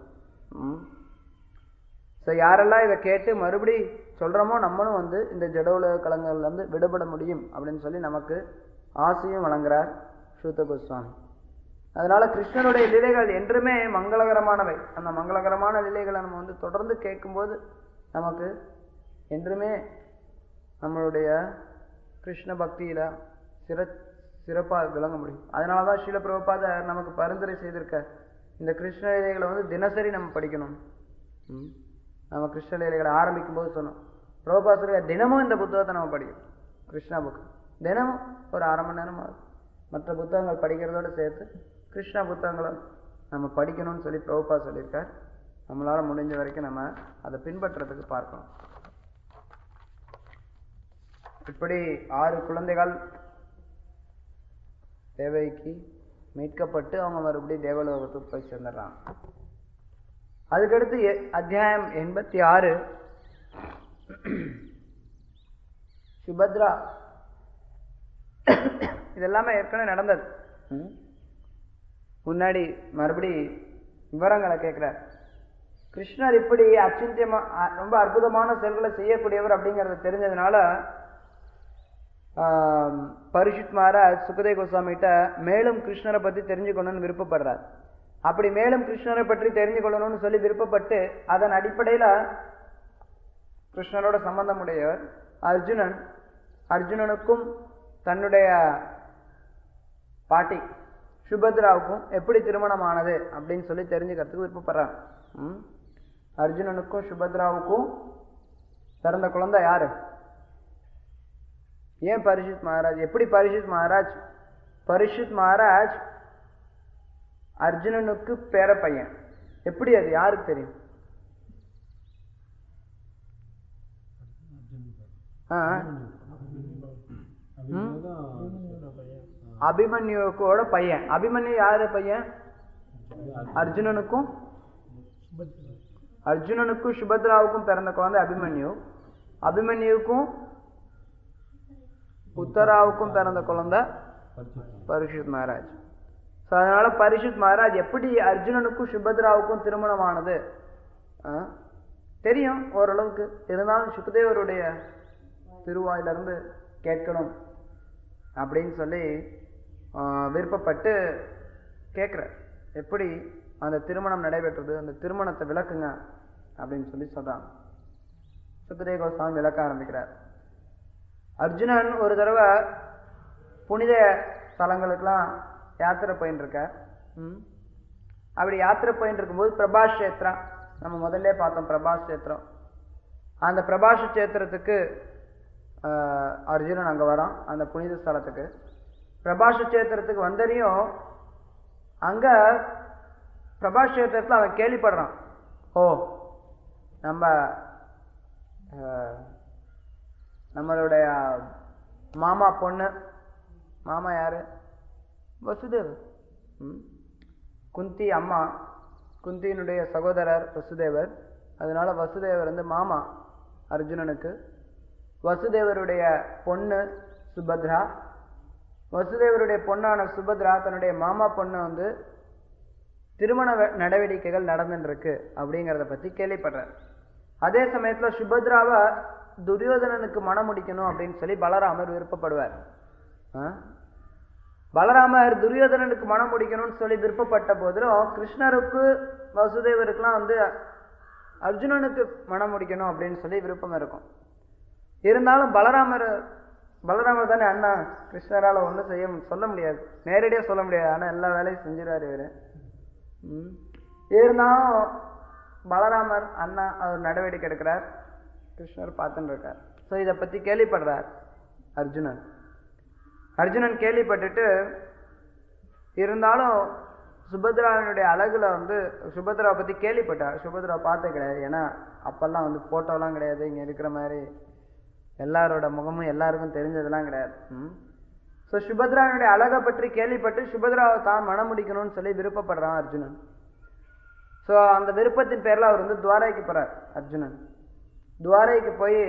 ஸோ யாரெல்லாம் இதை கேட்டு மறுபடி சொல்றோமோ நம்மளும் வந்து இந்த ஜட உலக களங்கள்ல இருந்து விடுபட முடியும் அப்படின்னு சொல்லி நமக்கு ஆசையும் வழங்குறார் ஸ்ரூத கோஸ்வாமி அதனால கிருஷ்ணனுடைய லீலைகள் என்றுமே மங்களகரமானவை அந்த மங்களகரமான லீலைகளை நம்ம வந்து தொடர்ந்து கேட்கும்போது நமக்கு என்றுமே நம்மளுடைய கிருஷ்ண பக்தியில சிற சிறப்பாக விளங்க முடியும் அதனால தான் ஸ்ரீல பிரபுபாதர் நமக்கு பரிந்துரை செய்திருக்க இந்த கிருஷ்ண லீலைகளை வந்து தினசரி நம்ம படிக்கணும் ம். நம்ம கிருஷ்ண லீலைகளை ஆரம்பிக்கும் போது சொன்னோம் பிரபுபாசர் தினமும் இந்த புத்தகத்தை நம்ம படிக்கணும் கிருஷ்ணா புக் தினமும் ஒரு அரை மணி நேரம் ஆகும். மற்ற புத்தகங்கள் படிக்கிறதோட சேர்த்து கிருஷ்ணா புத்தகங்களை நம்ம படிக்கணும்னு சொல்லி பிரபுபா சொல்லியிருக்கார் நம்மளால முடிஞ்ச வரைக்கும் நம்ம அதை பின்பற்றுறதுக்கு பார்க்கணும் இப்படி ஆறு குழந்தைகள் தேவைக்கு மீட்கப்பட்டு அவங்க மறுபடியும் தேவலோகத்துக்கு போய் சேர்ந்துடுறாங்க அதுக்கடுத்து எ- அத்தியாயம் எண்பத்தி ஆறு சுபத்ரா இதெல்லாமே ஏற்கனவே நடந்தது ம்? முன்னாடி மறுபடி விவரங்களை கேட்கிறார் கிருஷ்ணர் இப்படி அச்சிந்தியமா அ- ரொம்ப அற்புதமான செயல்களை செய்யக்கூடியவர் அப்படிங்கறது தெரிஞ்சதுனால ஆம், பரிஷித் மகாராஜ் சுகதேவ கோஸ்வாமிகிட்ட மேலும் கிருஷ்ணரை பத்தி தெரிஞ்சுக்கணும்னு விருப்பப்படுறார் அப்படி மேலும் கிருஷ்ணரை பற்றி தெரிஞ்சு கொள்ளணும்னு சொல்லி விருப்பப்பட்டு அதன் அடிப்படையில கிருஷ்ணரோட சம்பந்தமுடையவர் அர்ஜுனன் அர்ஜுனனுக்கும் தன்னுடைய பாட்டி சுபத்ராவுக்கும் எப்படி திருமணம் ஆனது அப்படின்னு சொல்லி தெரிஞ்சுக்கிறதுக்கு விருப்பப்படுறாங்க ம்? அர்ஜுனனுக்கும் சுபத்ராவுக்கும் பிறந்த குழந்தை யாரு ஏன் பரிஷித் மகாராஜ் எப்படி பரிஷித் மகாராஜ் பரிஷித் மகாராஜ் அர்ஜுனனுக்கு பேர பையன் எப்படி அது யாருக்கு தெரியும் ஆ அபிமன்யுக்கோட பையன் அபிமன்யு யாரு பையன் அர்ஜுனனுக்கும் அர்ஜுனனுக்கும் சுபத்ராவுக்கும் பிறந்த குழந்தை அபிமன்யு அபிமன்யுவுக்கும் உத்தராவுக்கும் பிறந்த குழந்தை பரிஷித் மகாராஜ் ஸோ அதனால பரிஷித் மகாராஜ் எப்படி அர்ஜுனனுக்கும் சுபத்ராவுக்கும் திருமணமானது ஆ? தெரியும் ஓரளவுக்கு இருந்தாலும் சுகதேவருடைய திருவாயிலிருந்து கேட்கணும் அப்படின்னு சொல்லி ஆ, விருப்பப்பட்டு கேட்குறார் எப்படி அந்த திருமணம் நடைபெற்றது அந்த திருமணத்தை விளக்குங்க அப்படின்னு சொல்லி சொல்றாங்க சுக்கதேவ கோஸ்வாமி விளக்க ஆரம்பிக்கிறார் அர்ஜுனன் ஒரு தடவை புனித ஸ்தலங்களுக்கெல்லாம் யாத்திரை போயின்னு இருக்கார் ம். அப்படி யாத்திரை போயின்னு இருக்கும்போது பிரபாஸ் கஷேத்ரா நம்ம முதல்ல பார்த்தோம் பிரபாஸ் கஷேத்திரம் அந்த பிரபாஸ் கஷேத்திரத்துக்கு ஆஹ், அர்ஜுனன் அங்கே வரான் அந்த புனித ஸ்தலத்துக்கு பிரபாஸ் கஷேத்திரத்துக்கு வந்தறியும் அங்கே பிரபாஸ் கஷேத்திரத்தில் அவன் கேள்விப்படுறான் ஓ நம்ம ஆஹ், நம்மளுடைய மாமா பொண்ணு மாமா யாரு வசுதேவர் ம். குந்தி அம்மா குந்தியினுடைய சகோதரர் வசுதேவர் அதனால வசுதேவர் வந்து மாமா அர்ஜுனனுக்கு வசுதேவருடைய பொண்ணு சுபத்ரா வசுதேவருடைய பொண்ணான சுபத்ரா தன்னுடைய மாமா பொண்ணை வந்து திருமண வ- நடவடிக்கைகள் நடந்துட்டு இருக்கு அப்படிங்கிறத பத்தி கேள்விப்படுறார் அதே சமயத்துல சுபத்ராவை துரியோதனனுக்கு மனம் முடிக்கணும் அப்படின்னு சொல்லி பலராமர் விருப்பப்படுவார் ஆ? பலராமர் துரியோதனனுக்கு மனம் முடிக்கணும்னு சொல்லி விருப்பப்பட்ட போதிலும் கிருஷ்ணருக்கு வசுதேவருக்குலாம் வந்து அர்ஜுனனுக்கு மனம் முடிக்கணும் அப்படின்னு சொல்லி விருப்பம் இருக்கும் இருந்தாலும் பலராமர் பலராமர் தானே அண்ணா கிருஷ்ணரால ஒன்றும் செய்ய மு- சொல்ல முடியாது நேரடியாக சொல்ல முடியாது ஆனால் எல்லா வேலையும் செஞ்சிருவார் இவர் ம். இருந்தாலும் பலராமர் அண்ணா அவர் நடவடிக்கை எடுக்கிறார் கிருஷ்ணர் பார்த்துட்டு இருக்கார் ஸோ இதை பற்றி கேள்விப்படுறார் அர்ஜுனன் அர்ஜுனன் கேள்விப்பட்டுட்டு இருந்தாலும் சுபத்ராவினுடைய அழகுல வந்து சுபத்ராவை பற்றி கேள்விப்பட்டார் சுபத்ரா பார்த்தது கிடையாது ஏன்னா அப்பெல்லாம் வந்து ஃபோட்டோலாம் கிடையாது இங்கே இருக்கிற மாதிரி எல்லாரோட முகமும் எல்லாருக்கும் தெரிஞ்சதெல்லாம் கிடையாது ம் ஸோ சுபத்ராவினுடைய அழகை பற்றி கேள்விப்பட்டு சுபத்ராவை தான் மனம் முடிக்கணும்னு சொல்லி விருப்பப்படுறான் அர்ஜுனன் ஸோ அந்த விருப்பத்தின் பேரில் அவர் வந்து துவாரைக்கு போகிறார் அர்ஜுனன் துவாரைக்கு போய்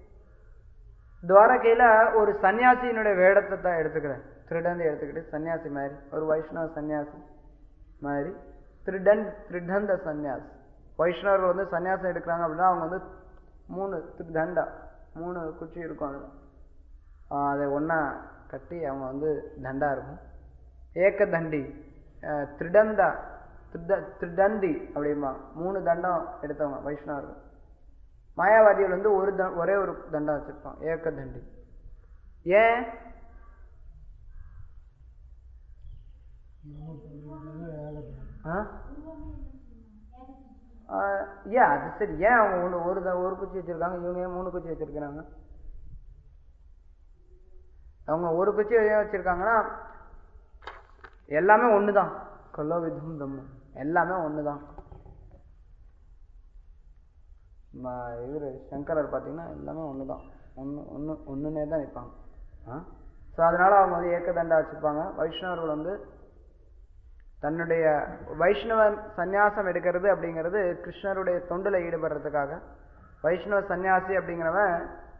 துவாரகையில் ஒரு சன்னியாசியினுடைய வேடத்தை தான் எடுத்துக்கிறேன் திருடந்து எடுத்துக்கிட்டு சன்னியாசி மாதிரி ஒரு வைஷ்ணவ சன்னியாசி மாதிரி திருடன் திருடந்த சன்னியாசி வைஷ்ணவர்கள் வந்து சன்னியாசம் எடுக்கிறாங்க அப்படின்னா அவங்க வந்து மூணு திருதண்டா மூணு குச்சி இருக்கும் அதில் அதை ஒன்றா கட்டி அவங்க வந்து தண்டா இருக்கும் ஏக்க தண்டி அஹ், திருடந்தா திருட திருடந்தி அப்படிம்பா மூணு தண்டம் எடுத்தவங்க வைஷ்ணவர்கள் மாயாவாதிகள் வந்து ஒரு த ஒரே ஒரு தண்டம் வச்சிருப்பான் ஏக்க தண்டி ஏன் ஆ ஏன் அது சரி ஏன் அவங்க ஒன்று ஒரு த- ஒரு குச்சி வச்சிருக்காங்க இவங்க ஏன் மூணு குச்சி வச்சிருக்கிறாங்க அவங்க ஒரு குச்சி ஏன் வச்சிருக்காங்கன்னா எல்லாமே ஒன்று தான் கல்லோவிதம் தம்மம் எல்லாமே ஒன்று தான் இவர் சங்கரர் பார்த்தீங்கன்னா எல்லாமே ஒன்று தான் ஒன்று ஒன்று ஒன்றுனே தான் நிற்பாங்க ஆ ஸோ அதனால அவங்க வந்து ஏக்கதண்டா வச்சுருப்பாங்க வைஷ்ணவர்கள் வந்து தன்னுடைய வைஷ்ணவன் சந்நியாசம் எடுக்கிறது அப்படிங்கிறது கிருஷ்ணருடைய தொண்டில் ஈடுபடுறதுக்காக வைஷ்ணவ சந்நியாசி அப்படிங்கிறவன்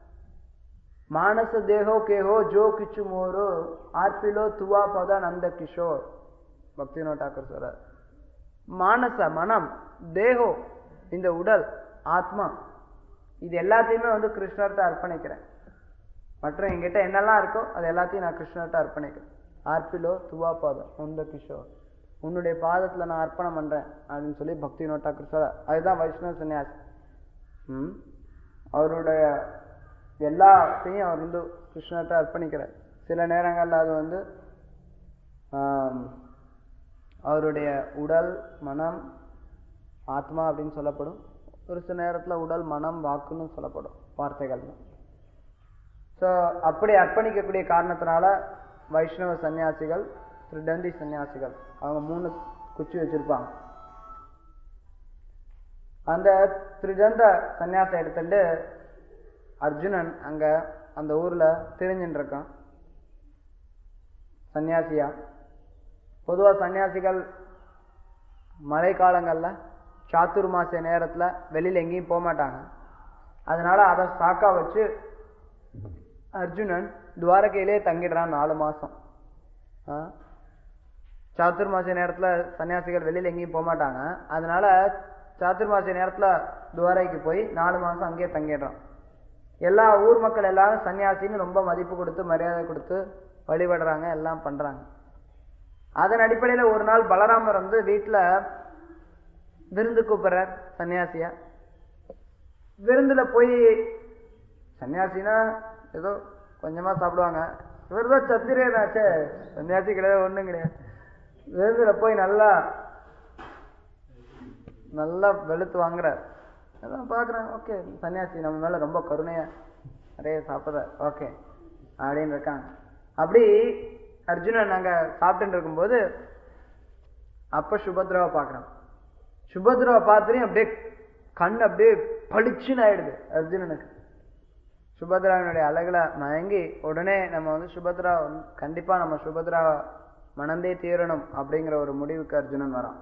மானச தேகோ கேஹோ ஜோ கிச்சு மோரோ ஆர்பிலோ துவா பத நந்த கிஷோர் பக்தினோ டாக்கர் சொல்றார் மானச மனம் தேகோ இந்த உடல் ஆத்மா இது எல்லாத்தையுமே வந்து கிருஷ்ணர்கிட்ட அர்ப்பணிக்கிறேன் மற்றும் என்கிட்ட என்னெல்லாம் இருக்கோ அது எல்லாத்தையும் நான் கிருஷ்ணர்கிட்ட அர்ப்பணிக்கிறேன் ஆர்பிலோ துவா பாதம் நந்த கிஷோர் உன்னுடைய பாதத்துல நான் அர்ப்பணம் பண்றேன் அப்படின்னு சொல்லி பக்தி நோட்டா கிருஷ்ணர் அதுதான் வைஷ்ணவ சன்னியாசி ம் அவருடைய எல்லாத்தையும் அவர் வந்து கிருஷ்ணர்கிட்ட அர்ப்பணிக்கிறார் சில நேரங்கள்ல அது வந்து ஆம், அவருடைய உடல் மனம் ஆத்மா அப்படின்னு சொல்லப்படும் ஒரு சில நேரத்தில் உடல் மனம் வாக்குன்னு சொல்லப்படும் வார்த்தைகள் ஸோ அப்படி அர்ப்பணிக்கக்கூடிய காரணத்தினால வைஷ்ணவ சன்னியாசிகள் திருடந்தி சன்னியாசிகள் அவங்க மூணு குச்சி வச்சிருப்பாங்க அந்த திருடந்த சன்னியாசம் எடுத்துட்டு அர்ஜுனன் அங்க அந்த ஊர்ல திரிஞ்சுட்டு இருக்கான் சன்னியாசியா பொதுவா சன்னியாசிகள் மழை காலங்கள்ல சாத்துர்மாச நேரத்துல வெளியில எங்கேயும் போக மாட்டாங்க அதனால அதை சாக்கா வச்சு அர்ஜுனன் துவாரகையிலே தங்கிடுறான் நாலு மாசம் ஆ? சாத்துர்மாச நேரத்துல சன்னியாசிகள் வெளியில எங்கேயும் போக மாட்டாங்க அதனால சாத்துர்மாச நேரத்துல துவாரைக்கு போய் நாலு மாசம் அங்கேயே தங்கிடுறான் எல்லா ஊர் மக்கள் எல்லாரும் சன்னியாசின்னு ரொம்ப மதிப்பு கொடுத்து மரியாதை கொடுத்து வழிபடுறாங்க எல்லாம் பண்றாங்க அதன் அடிப்படையில ஒரு நாள் பலராமர் வந்து வீட்டுல விருந்து கூப்பிடுறார் சன்னியாசியா விருந்துல போய் சன்னியாசினா ஏதோ கொஞ்சமா சாப்பிடுவாங்க இவர் தான் சத்திரியனாச்சே சன்னியாசி கிடையாது ஒண்ணும் கிடையாது விருந்துல போய் நல்லா நல்லா வெளுத்து வாங்குறார் எல்லாம் பார்க்குறாங்க ஓகே சன்னியாசி நம்ம மேல ரொம்ப கருணையா நிறைய சாப்பிட்றார் ஓகே அப்படின்னு இருக்காங்க அப்படி அர்ஜுனன் நாங்க சாப்பிட்டுட்டு இருக்கும்போது அப்ப சுபத்ராவை பார்க்குறோம் சுபத்ராவை பார்த்துட்டு அப்படியே கண் அப்படியே பளிச்சுன்னு ஆயிடுது அர்ஜுனனுக்கு சுபத்ராவினுடைய அழகுல மயங்கி உடனே நம்ம வந்து சுபத்ரா வந்து கண்டிப்பா நம்ம சுபத்ரா மணந்தே தீரணும் அப்படிங்கிற ஒரு முடிவுக்கு அர்ஜுனன் வரான்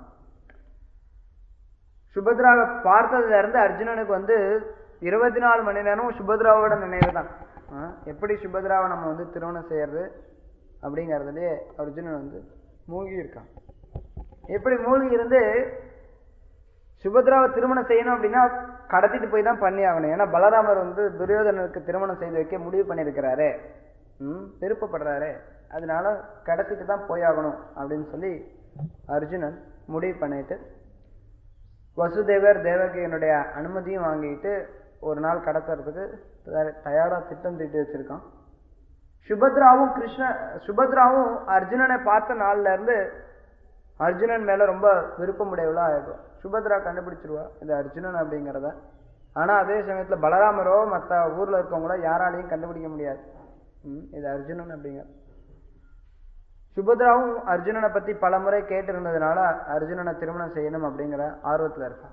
சுபத்ராவை பார்த்ததுல இருந்து அர்ஜுனனுக்கு வந்து இருபத்தி நாலு மணி நேரம் சுபத்ராவோட நினைவு தான் எப்படி சுபத்ராவை நம்ம வந்து திருமணம் செய்யறது அப்படிங்கிறதுலயே அர்ஜுனன் வந்து மூழ்கி இருக்கான் எப்படி மூழ்கி இருந்து சுபத்ராவை திருமணம் செய்யணும் அப்படின்னா கடத்திட்டு போய் தான் பண்ணி ஆகணும் ஏன்னா பலராமர் வந்து துரியோதனனுக்கு திருமணம் செய்து வைக்க முடிவு பண்ணியிருக்கிறாரு ம் விருப்பப்படுறாரு அதனால கடத்திட்டு தான் போய் ஆகணும் அப்படின்னு சொல்லி அர்ஜுனன் முடிவு பண்ணிட்டு வசுதேவர் தேவகியனுடைய அனுமதியும் வாங்கிட்டு ஒரு நாள் கடத்துறதுக்கு தயார்- தயாரா திட்டம் தீட்டி வச்சிருக்கான் சுபத்ராவும் கிருஷ்ண சுபத்ராவும் அர்ஜுனனை பார்த்த நாள்ல இருந்து அர்ஜுனன் மேல ரொம்ப விருப்பமுடையவளா ஆயிடுவா சுபத்ரா கண்டுபிடிச்சிருவா இது அர்ஜுனன் அப்படிங்கிறத ஆனா அதே சமயத்துல பலராமரோ மத்த ஊர்ல இருக்கவங்களோ யாராலையும் கண்டுபிடிக்க முடியாது ம், இது அர்ஜுனன் அப்படிங்கிற சுபத்ராவும் அர்ஜுனனை பத்தி பலமுறை கேட்டிருந்ததுனால அர்ஜுனனை திருமணம் செய்யணும் அப்படிங்கிற ஆர்வத்துல இருக்கா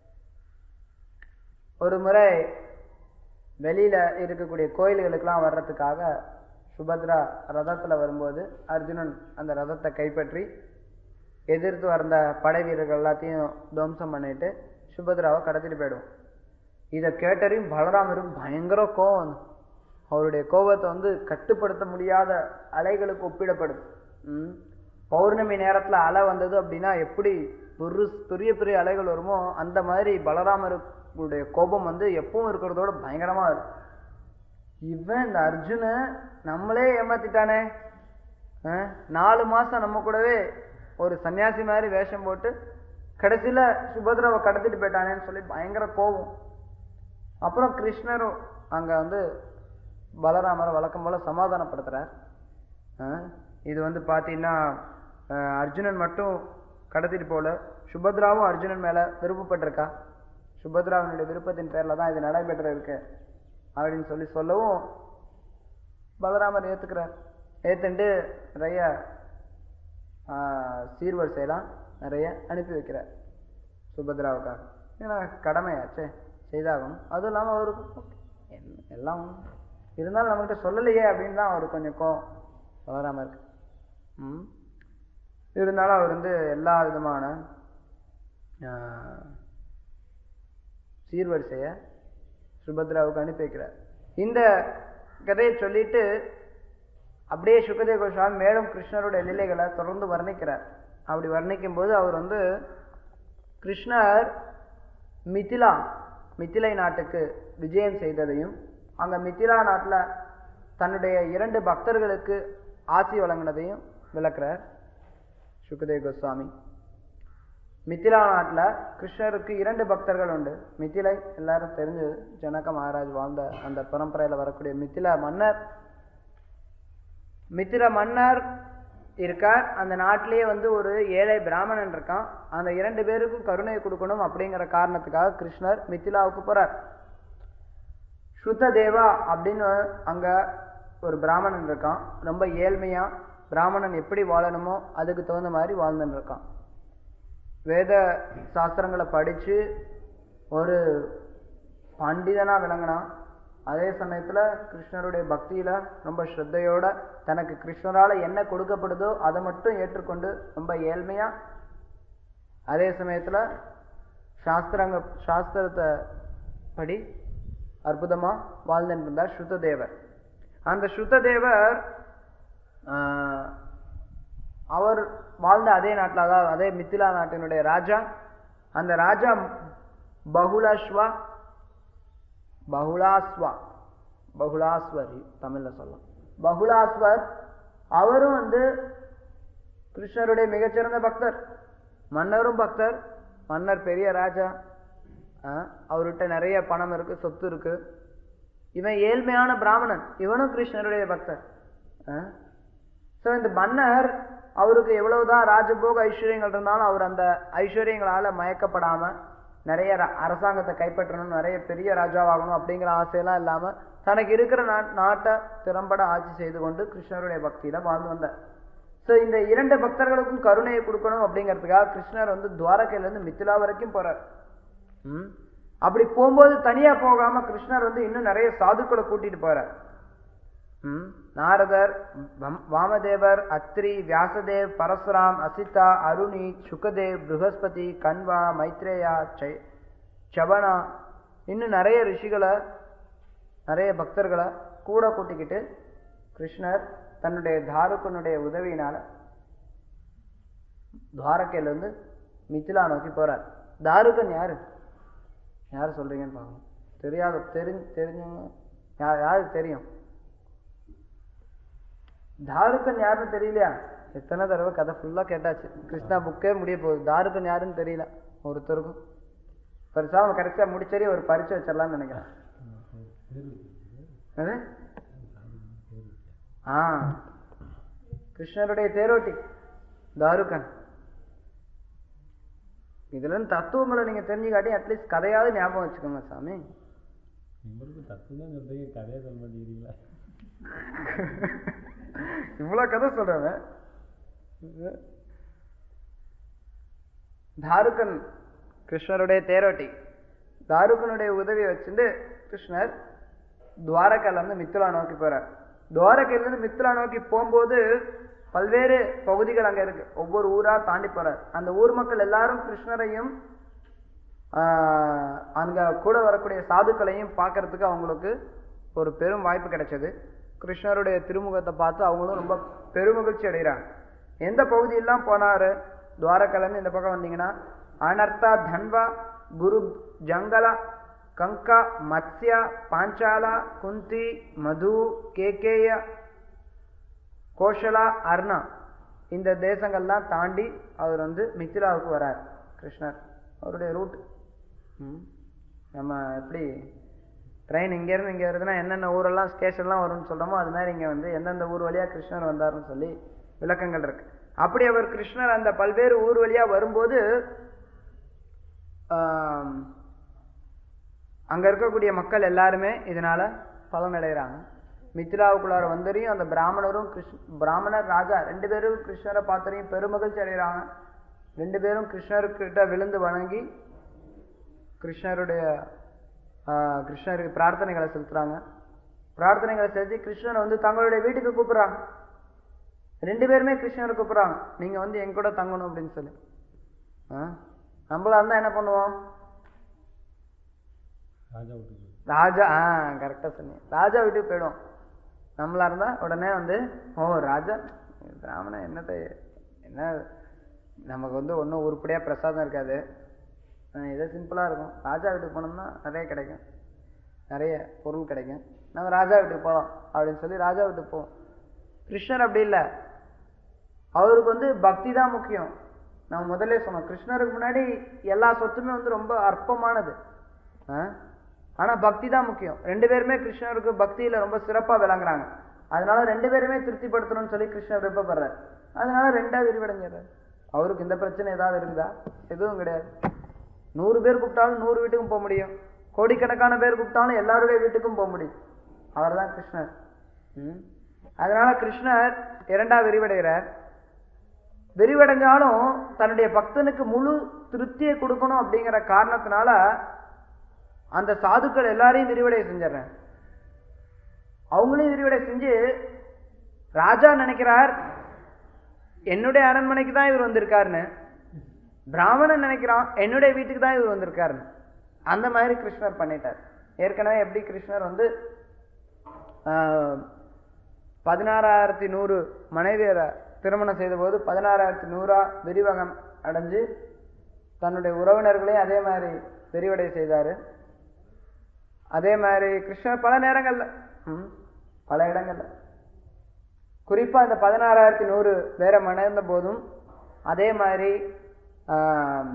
ஒரு முறை வெளியில இருக்கக்கூடிய கோயில்களுக்கெல்லாம் வர்றதுக்காக சுபத்ரா ரதத்துல வரும்போது அர்ஜுனன் அந்த ரதத்தை கைப்பற்றி எதிர்த்து வந்த படை வீரர்கள் எல்லாத்தையும் துவம்சம் பண்ணிட்டு சுபத்ராவை கடத்திட்டு போயிடுவோம் இதை கேட்டறியும் பலராமரும் பயங்கர கோவம் வந்து அவருடைய கோபத்தை வந்து கட்டுப்படுத்த முடியாத அலைகளுக்கு ஒப்பிடப்படுது ம். பௌர்ணமி நேரத்துல அலை வந்தது அப்படின்னா எப்படி பெரு பெரிய பெரிய அலைகள் வருமோ அந்த மாதிரி பலராமருடைய கோபம் வந்து எப்பவும் இருக்கிறதோட பயங்கரமா இருக்கு இவன் இந்த அர்ஜுன நம்மளே ஏமாத்திட்டானே ஆ? நாலு மாசம் நம்ம கூடவே ஒரு சன்னியாசி மாதிரி வேஷம் போட்டு கடைசியில சுபத்ராவை கடத்திட்டு போயிட்டானேன்னு சொல்லி பயங்கர கோபம் அப்புறம் கிருஷ்ணரும் அங்க வந்து பலராமரை வழக்கம் போல சமாதானப்படுத்துறார் ஆ? இது வந்து பாத்தீங்கன்னா அஹ், அர்ஜுனன் மட்டும் கடத்திட்டு போல சுபத்ராவும் அர்ஜுனன் மேல விருப்பப்பட்டிருக்கா சுபத்ராவினுடைய விருப்பத்தின் பேர்ல தான் இது நடைபெற்று இருக்கு அப்படின்னு சொல்லி சொல்லவும் பலராமர் ஏத்துக்கிறார் ஏத்துண்டு நிறைய ஆஹ், சீர்வரிசையெல்லாம் நிறைய அனுப்பி வைக்கிறார் சுபத்ராவுக்காக ஏன்னா கடமையாச்சே செய்தாகணும் அதுவும் இல்லாமல் அவருக்கு என்ன- எல்லாம் ஒண்ணு. இருந்தாலும் நம்மகிட்ட சொல்லலையே அப்படின்னு தான் அவருக்கு கொஞ்சம் கோவம் பலராம இருக்கு ம் இருந்தாலும் அவர் வந்து எல்லா விதமான ஆஹ், சீர்வரிசைய சுபத்ராவுக்கு அனுப்பி வைக்கிறார் இந்த கதையை சொல்லிட்டு அப்படியே சுகதேவ கோஸ்வாமி மேலும் கிருஷ்ணருடைய லீலைகளை தொடர்ந்து வர்ணிக்கிறார் அப்படி வர்ணிக்கும் போது அவர் வந்து கிருஷ்ணர் மிதிலா மிதிலை நாட்டுக்கு விஜயம் செய்ததையும் அங்க மிதிலா நாட்டுல தன்னுடைய இரண்டு பக்தர்களுக்கு ஆசி வழங்கினதையும் விளக்குறார் சுகதேவ கோஸ்வாமி மிதிலா நாட்டுல கிருஷ்ணருக்கு இரண்டு பக்தர்கள் உண்டு மிதிலை எல்லாரும் தெரிஞ்சது ஜனக மகாராஜ் வாழ்ந்த அந்த பரம்பரையில வரக்கூடிய மிதிலா மன்னர் மித்திர மன்னர் இருக்கார் அந்த நாட்டிலேயே வந்து ஒரு ஏழை பிராமணன் இருக்கான் அந்த இரண்டு பேருக்கும் கருணை கொடுக்கணும் அப்படிங்கிற காரணத்துக்காக கிருஷ்ணர் மிथिलाவுக்கு போறார் ஸ்ருத தேவா அப்படின்னு அங்க ஒரு பிராமணன் இருக்கான் ரொம்ப ஏழ்மையா பிராமணன் எப்படி வாழணுமோ அதுக்கு தகுந்த மாதிரி வாழ்ந்துட்டு இருக்கான் வேத சாஸ்திரங்களை படிச்சு ஒரு பண்டிதனா விளங்கினான் அதே சமயத்துல கிருஷ்ணருடைய பக்தியில ரொம்ப ஸ்ரத்தையோட தனக்கு கிருஷ்ணரால என்ன கொடுக்கப்படுதோ அதை மட்டும் ஏற்றுக்கொண்டு ரொம்ப ஏழ்மையா அதே சமயத்துல சாஸ்திரங்க சாஸ்திரத்தை படி அற்புதமா வாழ்ந்துட்டு இருந்தார் ஸ்ருததேவர் அந்த ஸ்ருததேவர் ஆஹ், அவர் வாழ்ந்த அதே நாட்டில் அதாவது அதே மிथिला நாட்டினுடைய ராஜா அந்த ராஜா பகுலாஸ்வா பகுலாஸ்வா பகுலாஸ்வரி தமிழ்ல சொல்லலாம் பகுலாஸ்வர் அவரும் வந்து கிருஷ்ணருடைய மிகச்சிறந்த பக்தர் மன்னரும் பக்தர் மன்னர் பெரிய ராஜா ஆஹ், அவர்கிட்ட நிறைய பணம் இருக்கு சொத்து இருக்கு இவன் ஏழ்மையான பிராமணன் இவனும் கிருஷ்ணருடைய பக்தர் ஸோ இந்த மன்னர் அவருக்கு எவ்வளவுதான் ராஜபோக ஐஸ்வர்யங்கள் இருந்தாலும் அவர் அந்த ஐஸ்வர்யங்களால மயக்கப்படாம நிறைய ர- அரசாங்கத்தை கைப்பற்றணும் நிறைய பெரிய ராஜாவாகணும் அப்படிங்கிற ஆசையெல்லாம் இல்லாம தனக்கு இருக்கிற நாட் நாட்டை திறம்பட ஆட்சி செய்து கொண்டு கிருஷ்ணருடைய பக்தியில வாழ்ந்து வந்தார் ஸோ இந்த இரண்டு பக்தர்களுக்கும் கருணையை கொடுக்கணும் அப்படிங்கிறதுக்காக கிருஷ்ணர் வந்து துவாரகையில இருந்து மிथिला வரைக்கும் போறார் ம்? அப்படி போகும்போது தனியா போகாம கிருஷ்ணர் வந்து இன்னும் நிறைய சாதுக்களை கூட்டிட்டு போறார் ம்? நாரதர் வம்- வாமதேவர் அத்ரி வியாசதேவ் பரசுராம் அசிதா அருணி சுகதேவ் ப்ருகஸ்பதி கண்வா மைத்ரேயா சை சவனா இன்னும் நிறைய ரிஷிகளை நிறைய பக்தர்களை கூட கூட்டிக்கிட்டு கிருஷ்ணர் தன்னுடைய தாருக்கனுடைய உதவியினால துவாரகையில இருந்து மிथिला நோக்கி போறார் தாருகன் யாரு யார் சொல்றீங்கன்னு பார்க்கணும் தெரியாத தெரிஞ்சு தெரிஞ்சவங்க யா- யாருக்கு தெரியும் தாருக்கன் யாருன்னு தெரியலையா எத்தனை தடவை கதை ஃபுல்லா கேட்டாச்சு கிருஷ்ணா புக்கே முடிய போகுது தாருக்கன் யாருன்னு தெரியல ஒருத்தருக்கும் பெருசாக கரெக்டாக முடிச்சரி ஒரு பரிச்சை வச்சிடலாம்னு நினைக்கிறேன் அது ஆ கிருஷ்ணருடைய தேரோட்டி தாருகன் இதுல இருந்து தத்துவங்களை நீங்க தெரிஞ்சுக்காட்டி அட்லீஸ்ட் கதையாவது ஞாபகம் வச்சுக்கோங்க சாமி உங்களுக்கு தப்பு தான் சொல்றீங்க கதையை சொல்ல மாட்டேங்கிறீங்களா இவ்வளவு கதை சொல்றவன் தாருகன் கிருஷ்ணருடைய தேரோட்டி தாருகனுடைய உதவியை வச்சுட்டு கிருஷ்ணர் துவாரகையில இருந்து மிथिला நோக்கி போறார் துவாரகையில இருந்து மிथिला நோக்கி போகும்போது பல்வேறு பகுதிகள் அங்க இருக்கு ஒவ்வொரு ஊரா தாண்டி போறார் அந்த ஊர் மக்கள் எல்லாரும் கிருஷ்ணரையும் ஆஹ், அங்க கூட வரக்கூடிய சாதுக்களையும் பார்க்கறதுக்கு அவங்களுக்கு ஒரு பெரும் வாய்ப்பு கிடைச்சது கிருஷ்ணருடைய திருமுகத்தை பார்த்து அவங்களும் ரொம்ப பெருமகிழ்ச்சி அடைகிறாங்க எந்த பகுதியெல்லாம் போனாரு துவாரகையில இருந்து இந்த பக்கம் வந்தீங்கன்னா அனர்த்தா தன்வா குரு ஜங்கலா கங்கா மத்ஸ்யா பாஞ்சாலா குந்தி மது கேகேய கோஷலா அர்ணா இந்த தேசங்கள்லாம் தாண்டி அவர் வந்து மிथिलाவுக்கு வரார் கிருஷ்ணர் அவருடைய ரூட் நம்ம எப்படி ட்ரெயின் இங்கேருந்து இங்கே வருதுன்னா என்னென்ன ஊரெல்லாம் ஸ்டேஷன்லாம் வரும்னு சொல்கிறோமோ அது மாதிரி இங்கே வந்து எந்தெந்த ஊர் வழியாக கிருஷ்ணர் வந்தாருன்னு சொல்லி விளக்கங்கள் இருக்கு அப்படி அவர் கிருஷ்ணர் அந்த பல்வேறு ஊர் வழியாக வரும்போது ஆம், அங்க இருக்கக்கூடிய மக்கள் எல்லாருமே இதனால பலனடைகிறாங்க மிथिलाவுக்குள்ளார வந்தரையும் அந்த பிராமணரும் கிருஷ்ண பிராமணர் ராஜா ரெண்டு பேரும் கிருஷ்ணரை பார்த்தரையும் பெருமகிழ்ச்சி அடைகிறாங்க ரெண்டு பேரும் கிருஷ்ணர்கிட்ட விழுந்து வணங்கி கிருஷ்ணருடைய ஆஹ், கிருஷ்ணருக்கு பிரார்த்தனைகளை செலுத்துறாங்க பிரார்த்தனைகளை செலுத்தி கிருஷ்ணரை வந்து தங்களுடைய வீட்டுக்கு கூப்பிடுறாங்க ரெண்டு பேருமே கிருஷ்ணரை கூப்பிடுறாங்க நீங்க வந்து என் கூட தங்கணும் அப்படின்னு சொல்லி ஆ? நம்மளா இருந்தா என்ன பண்ணுவோம் ராஜா விட்டுக்கு ராஜா ஆ கரெக்டா சொன்னீங்க ராஜா வீட்டுக்கு போயிடும் நம்மளா இருந்தா உடனே வந்து ஓ ராஜா பிராமணன் என்னத்தை என்ன நமக்கு வந்து ஒன்றும் உருப்படியா பிரசாதம் இருக்காது ஆ, இது சிம்பிளா இருக்கும் ராஜா வீட்டுக்கு போனோம்னா நிறைய கிடைக்கும் நிறைய பொருள் கிடைக்கும் நம்ம ராஜா வீட்டுக்கு போகலாம் அப்படின்னு சொல்லி ராஜா வீட்டுக்கு போவோம் கிருஷ்ணர் அப்படி இல்லை அவருக்கு வந்து பக்தி தான் முக்கியம் நம்ம முதல்ல சொன்னோம் கிருஷ்ணருக்கு முன்னாடி எல்லா சொத்துமே வந்து ரொம்ப அற்பமானது ஆ? ஆனா பக்தி தான் முக்கியம் ரெண்டு பேருமே கிருஷ்ணருக்கு பக்தியில ரொம்ப சிறப்பா விளங்குறாங்க அதனால ரெண்டு பேருமே திருப்திப்படுத்தணும்னு சொல்லி கிருஷ்ணர் விருப்பப்படுறார் அதனால ரெண்டா விரிவடைஞ்சிடுறாரு அவருக்கு இந்த பிரச்சனை ஏதாவது இருக்குதா எதுவும் கிடையாது நூறு பேர் கூப்பிட்டாலும் நூறு வீட்டுக்கும் போக முடியும் கோடிக்கணக்கான பேர் கூப்பிட்டாலும் எல்லாருடைய வீட்டுக்கும் போக முடியும் அவர் தான் கிருஷ்ணர் ம். அதனால கிருஷ்ணர் இரண்டா விரிவடைகிறார் விரிவடைஞ்சாலும் தன்னுடைய பக்தனுக்கு முழு திருப்தியை கொடுக்கணும் அப்படிங்கிற காரணத்தினால அந்த சாதுக்கள் எல்லாரையும் விரிவடை செஞ்சிடறேன் அவங்களையும் விரிவடை செஞ்சு ராஜா நினைக்கிறார் என்னுடைய அரண்மனைக்கு தான் இவர் வந்திருக்காருன்னு பிராமணன் நினைக்கிறான் என்னுடைய வீட்டுக்கு தான் இவர் வந்திருக்காருன்னு அந்த மாதிரி கிருஷ்ணர் பண்ணிட்டார் ஏற்கனவே எப்படி கிருஷ்ணர் வந்து ஆஹ், பதினாறாயிரத்தி நூறு மனைவியரை திருமணம் செய்தபோது பதினாறாயிரத்தி நூறா விரிவகம் அடைஞ்சு தன்னுடைய உறவினர்களையும் அதே மாதிரி விரிவடை செய்தாரு அதே மாதிரி கிருஷ்ணர் பல நேரங்கள்ல ம், பல இடங்கள்ல குறிப்பா இந்த பதினாறாயிரத்தி நூறு பேரை மணர்ந்த போதும் அதே மாதிரி ஆம்,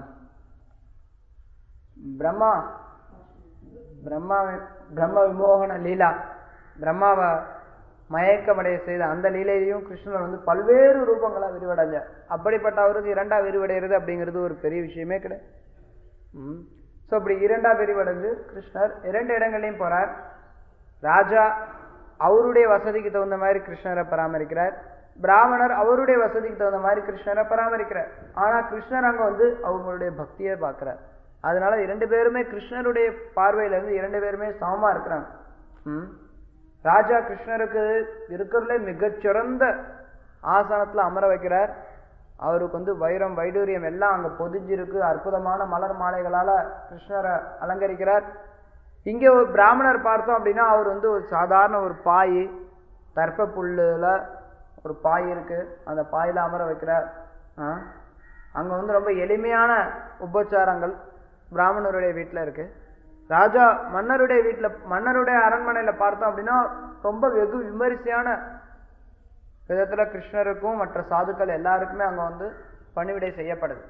பிரம்மா பிரம்மா பிரம்ம விமோகன லீலா பிரம்மாவை மயக்கமடைய செய்த அந்த லீலையிலையும் கிருஷ்ணர் வந்து பல்வேறு ரூபங்களா விரிவடைஞ்சார் அப்படிப்பட்ட அவருக்கு இரண்டா விரிவடைகிறது அப்படிங்கிறது ஒரு பெரிய விஷயமே கிடையாது ஸோ அப்படி இரண்டா விரிவடைஞ்சு கிருஷ்ணர் இரண்டு இடங்களையும் போறார் ராஜா அவருடைய வசதிக்கு தகுந்த மாதிரி கிருஷ்ணரை பராமரிக்கிறார் பிராமணர் அவருடைய வசதிக்கு தகுந்த மாதிரி கிருஷ்ணரை பராமரிக்கிறார் ஆனா கிருஷ்ணர் அங்க வந்து அவங்களுடைய பக்தியை பார்க்கிறார் அதனால இரண்டு பேருமே கிருஷ்ணருடைய பார்வையில இருந்து இரண்டு பேருமே சமமா இருக்கிறாங்க ம். ராஜா கிருஷ்ணருக்கு இருக்கிறதுல மிகச்சிறந்த ஆசனத்துல அமர வைக்கிறார் அவருக்கு வந்து வைரம் வைடூரியம் எல்லாம் அங்க பொதிஞ்சிருக்கு அற்புதமான மலர் மாலைகளால கிருஷ்ணரை அலங்கரிக்கிறார் இங்க ஒரு பிராமணர் பார்த்தோம் அப்படின்னா அவர் வந்து ஒரு சாதாரண ஒரு பாய் தர்ப்ப புல்லுல ஒரு பாய் இருக்கு அந்த பாயில அமர வைக்கிறார் ஆ? அங்க வந்து ரொம்ப எளிமையான உபச்சாரங்கள் பிராமணருடைய வீட்டுல இருக்கு ராஜா மன்னருடைய வீட்டுல மன்னருடைய அரண்மனையில பார்த்தோம் அப்படின்னா ரொம்ப வெகு விமரிசையான விதத்துல கிருஷ்ணருக்கும் மற்ற சாதுக்கள் எல்லாருக்குமே அங்க வந்து பணிவிடை செய்யப்படுது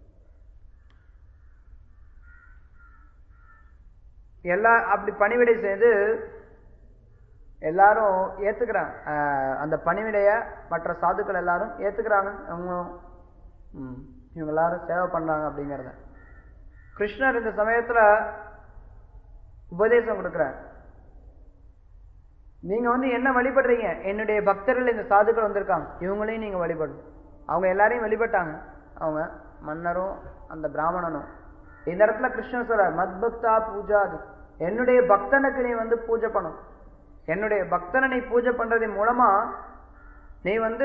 எல்லா அப்படி பணிவிடை செய்து எல்லாரும் ஏத்துக்கிறாங்க ஆஹ் அந்த பணிவிடைய மற்ற சாதுக்கள் எல்லாரும் ஏத்துக்கிறாங்க இவங்களும் ம், இவங்க எல்லாரும் சேவை பண்றாங்க அப்படிங்கிறத கிருஷ்ணர் இந்த சமயத்துல உபதேசம் கொடுக்கிறார் நீங்க வந்து என்ன வழிபடுறீங்க என்னுடைய பக்தர்கள் இந்த சாதுக்கள் வந்திருக்காங்க இவங்களையும் நீங்க வழிபடணும் அவங்க எல்லாரையும் வழிபட்டாங்க அவங்க மன்னரும் அந்த பிராமணனும் இந்த இடத்துல கிருஷ்ணர் சொல்றார் மத்பக்தா பூஜாதி என்னுடைய பக்தனுக்கு நீ வந்து பூஜை பண்ணும் என்னுடைய பக்தனை நீ பூஜை பண்றதன் மூலமா நீ வந்து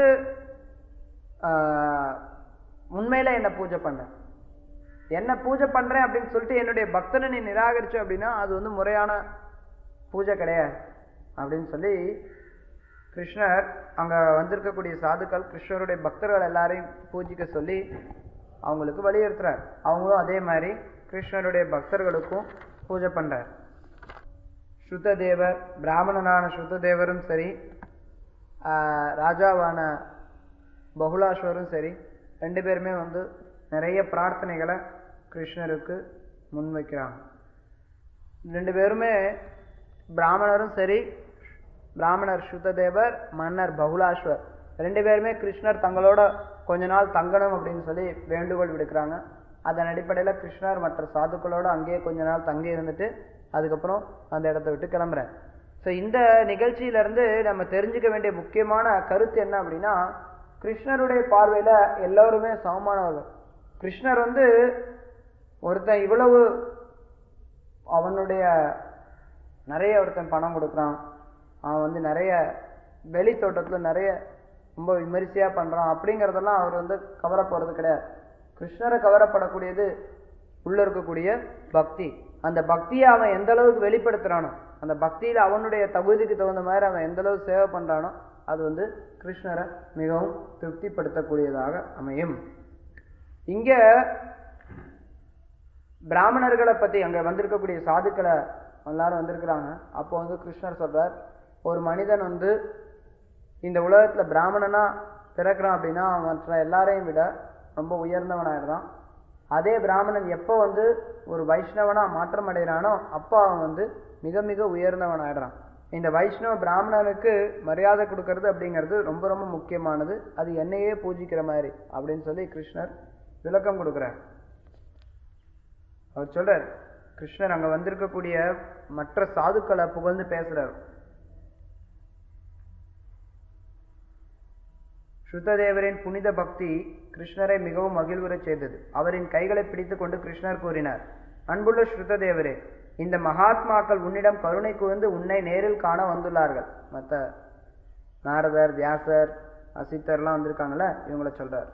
ஆஹ், உண்மையில என்ன பூஜை பண்ண என்ன பூஜை பண்றேன் அப்படின்னு சொல்லிட்டு என்னுடைய பக்தனை நீ நிராகரிச்ச அப்படின்னா அது வந்து முறையான பூஜை கிடையாது அப்படின்னு சொல்லி கிருஷ்ணர் அங்க வந்திருக்கக்கூடிய சாதுக்கள் கிருஷ்ணருடைய பக்தர்கள் எல்லாரையும் பூஜிக்க சொல்லி அவங்களுக்கு வலியுறுத்துறார் அவங்களும் அதே மாதிரி கிருஷ்ணருடைய பக்தர்களுக்கும் பூஜை பண்றார் ஸ்ருததேவர் பிராமணனான ஸ்ருததேவரும் சரி ஆஹ் ராஜாவான பகுலாஸ்வரும் சரி ரெண்டு பேருமே வந்து நிறைய பிரார்த்தனைகளை கிருஷ்ணருக்கு முன்வைக்கிறாங்க ரெண்டு பேருமே பிராமணரும் சரி பிராமணர் சுத்ததேவர் மன்னர் பகுலாஸ்வர் ரெண்டு பேருமே கிருஷ்ணர் தங்களோட கொஞ்ச நாள் தங்கணும் அப்படின்னு சொல்லி வேண்டுகோள் விடுக்கிறாங்க அதன் அடிப்படையில் கிருஷ்ணர் மற்ற சாதுக்களோட அங்கேயே கொஞ்ச நாள் தங்கி இருந்துட்டு அதுக்கப்புறம் அந்த இடத்த விட்டு கிளம்புறார் ஸோ இந்த நிகழ்ச்சியில இருந்து நம்ம தெரிஞ்சுக்க வேண்டிய முக்கியமான கருத்து என்ன அப்படின்னா கிருஷ்ணருடைய பார்வையில எல்லோருமே சமமானவர்கள் கிருஷ்ணர் வந்து ஒருத்தன் இவ்வளவு அவனுடைய நிறைய ஒருத்தன் பணம் கொடுக்குறான் அவன் வந்து நிறைய வெளி தோட்டத்துல நிறைய ரொம்ப விமரிசையா பண்றான் அப்படிங்கறதெல்லாம் அவர் வந்து கவர போறது கிடையாது கிருஷ்ணரை கவரப்படக்கூடியது உள்ள இருக்கக்கூடிய பக்தி அந்த பக்தியை அவன் எந்த அளவுக்கு வெளிப்படுத்துறானோ அந்த பக்தியில அவனுடைய தகுதிக்கு தகுந்த மாதிரி அவன் எந்த அளவுக்கு சேவை பண்றானோ அது வந்து கிருஷ்ணரை மிகவும் திருப்திப்படுத்தக்கூடியதாக அமையும் இங்க பிராமணர்களை பத்தி அங்க வந்திருக்கக்கூடிய சாதுக்களை எல்லாரும் வந்திருக்கிறாங்க அப்போ வந்து கிருஷ்ணர் சொல்றார் ஒரு மனிதன் வந்து இந்த உலகத்துல பிராமணனா பிறக்கிறான் அப்படின்னா அவன் மற்ற எல்லாரையும் விட ரொம்ப உயர்ந்தவனாயிடுறான் அதே பிராமணன் எப்போ வந்து ஒரு வைஷ்ணவனா மாற்றம் அடைகிறானோ அப்போ அவன் வந்து மிக மிக உயர்ந்தவனாயிடுறான் இந்த வைஷ்ணவ பிராமணனுக்கு மரியாதை கொடுக்கறது அப்படிங்கிறது ரொம்ப ரொம்ப முக்கியமானது அது என்னையே பூஜிக்கிற மாதிரி அப்படின்னு சொல்லி கிருஷ்ணர் விளக்கம் கொடுக்குறார் அவர் சொல்றார் கிருஷ்ணர் அங்க வந்திருக்கக்கூடிய மற்ற சாதுக்களை புகழ்ந்து பேசுறார் சுத்ததேவரின் புனித பக்தி கிருஷ்ணரை மிகவும் மகிழ்வுறச் செய்தது அவரின் கைகளை பிடித்துக் கொண்டு கிருஷ்ணர் கூறினார் அன்புள்ள ஸ்ருததேவரே இந்த மகாத்மாக்கள் உன்னிடம் கருணை கூர்ந்து உன்னை நேரில் காண வந்துள்ளார்கள் மற்ற நாரதர் வியாசர் அசித்தர்லாம் வந்திருக்காங்கல்ல இவங்கள சொல்றார்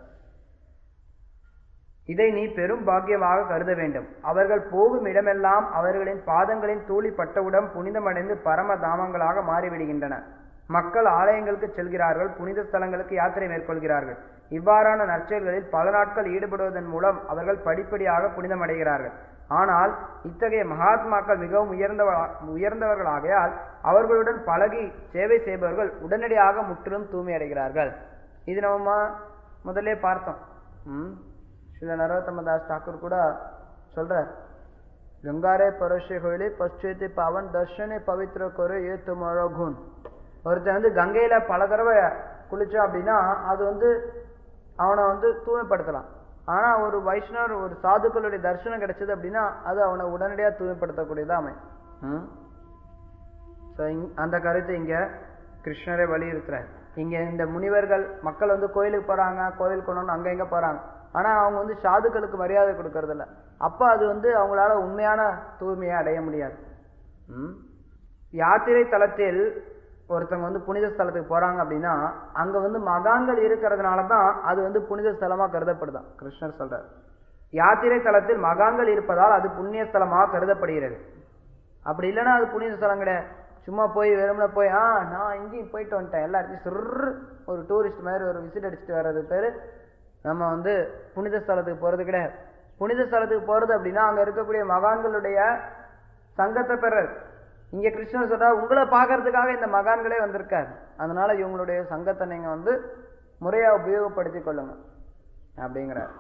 இதை நீ பெரும் பாக்கியமாக கருத வேண்டும் அவர்கள் போகும் இடமெல்லாம் அவர்களின் பாதங்களின் தூளி பட்டவுடன் புனிதமடைந்து பரம தாமங்களாக மாறிவிடுகின்றன மக்கள் ஆலயங்களுக்கு செல்கிறார்கள் புனித ஸ்தலங்களுக்கு யாத்திரை மேற்கொள்கிறார்கள் இவ்வாறான நற்செயல்களில் பல நாட்கள் ஈடுபடுவதன் மூலம் அவர்கள் படிப்படியாக புனிதமடைகிறார்கள் ஆனால் இத்தகைய மகாத்மாக்கள் மிகவும் உயர்ந்தவ உயர்ந்தவர்களாகையால் அவர்களுடன் பழகி சேவை செய்பவர்கள் உடனடியாக முற்றிலும் தூய்மை அடைகிறார்கள் இது நம்ம முதல்லே பார்த்தோம் ம் ஸ்ரீல நரோத்தம தாஸ் டாக்கூர் கூட சொல்றார் கங்காரே பரோஷே ஹோயிலே பశ్చేతి பாவன் தர்ஷனே பவித்ர கொரு ஏ துமரோ குண் ஒருத்தன் வந்து கங்கையில பல தடவை குளிச்சான் அப்படின்னா அது வந்து அவனை வந்து தூய்மைப்படுத்தலாம் ஆனா ஒரு வைஷ்ணவர் ஒரு சாதுக்களுடைய தரிசனம் கிடைச்சது அப்படின்னா அது அவனை உடனடியாக தூய்மைப்படுத்தக்கூடியதா அமையும் ம் ஸோ அந்த கருத்தை இங்க கிருஷ்ணரே வலியுறுத்துறார் இங்க இந்த முனிவர்கள் மக்கள் வந்து கோயிலுக்கு போறாங்க கோயில் கொண்டு அங்க இங்க போறாங்க ஆனா அவங்க வந்து சாதுக்களுக்கு மரியாதை கொடுக்கறது இல்ல அப்ப அது வந்து அவங்களால உண்மையான தூய்மையை அடைய முடியாது ம் யாத்திரை தலத்தில் ஒருத்தவங்க வந்து புனித ஸ்தலத்துக்கு போறாங்க அப்படின்னா அங்க வந்து மகான்கள் இருக்கிறதுனால தான் அது வந்து புனித ஸ்தலமா கருதப்படுதான் கிருஷ்ணர் சொல்றார் யாத்திரை தலத்தில் மகான்கள் இருப்பதால் அது புண்ணிய ஸ்தலமாக கருதப்படுகிறது அப்படி இல்லைன்னா அது புனித ஸ்தலம் கிடையாது சும்மா போய் வெறுமனே போய் ஆ நான் இங்கேயும் போயிட்டு வந்துட்டேன் எல்லா இடத்தையும் சுர்ரு ஒரு டூரிஸ்ட் மாதிரி ஒரு விசிட் அடிச்சுட்டு வர்றது பேர் நம்ம வந்து புனித ஸ்தலத்துக்கு போகிறது கிடையாது புனித ஸ்தலத்துக்கு போகிறது அப்படின்னா அங்கே இருக்கக்கூடிய மகான்களுடைய சங்கத்தை பெறது இங்கே கிருஷ்ணர் சொல்றார் உங்களை பார்க்கறதுக்காக இந்த மகான்களே வந்திருக்காரு அதனால இவங்களுடைய சங்கத்தை நீங்கள் வந்து முறையாக உபயோகப்படுத்திக் கொள்ளுங்க அப்படிங்கிறார்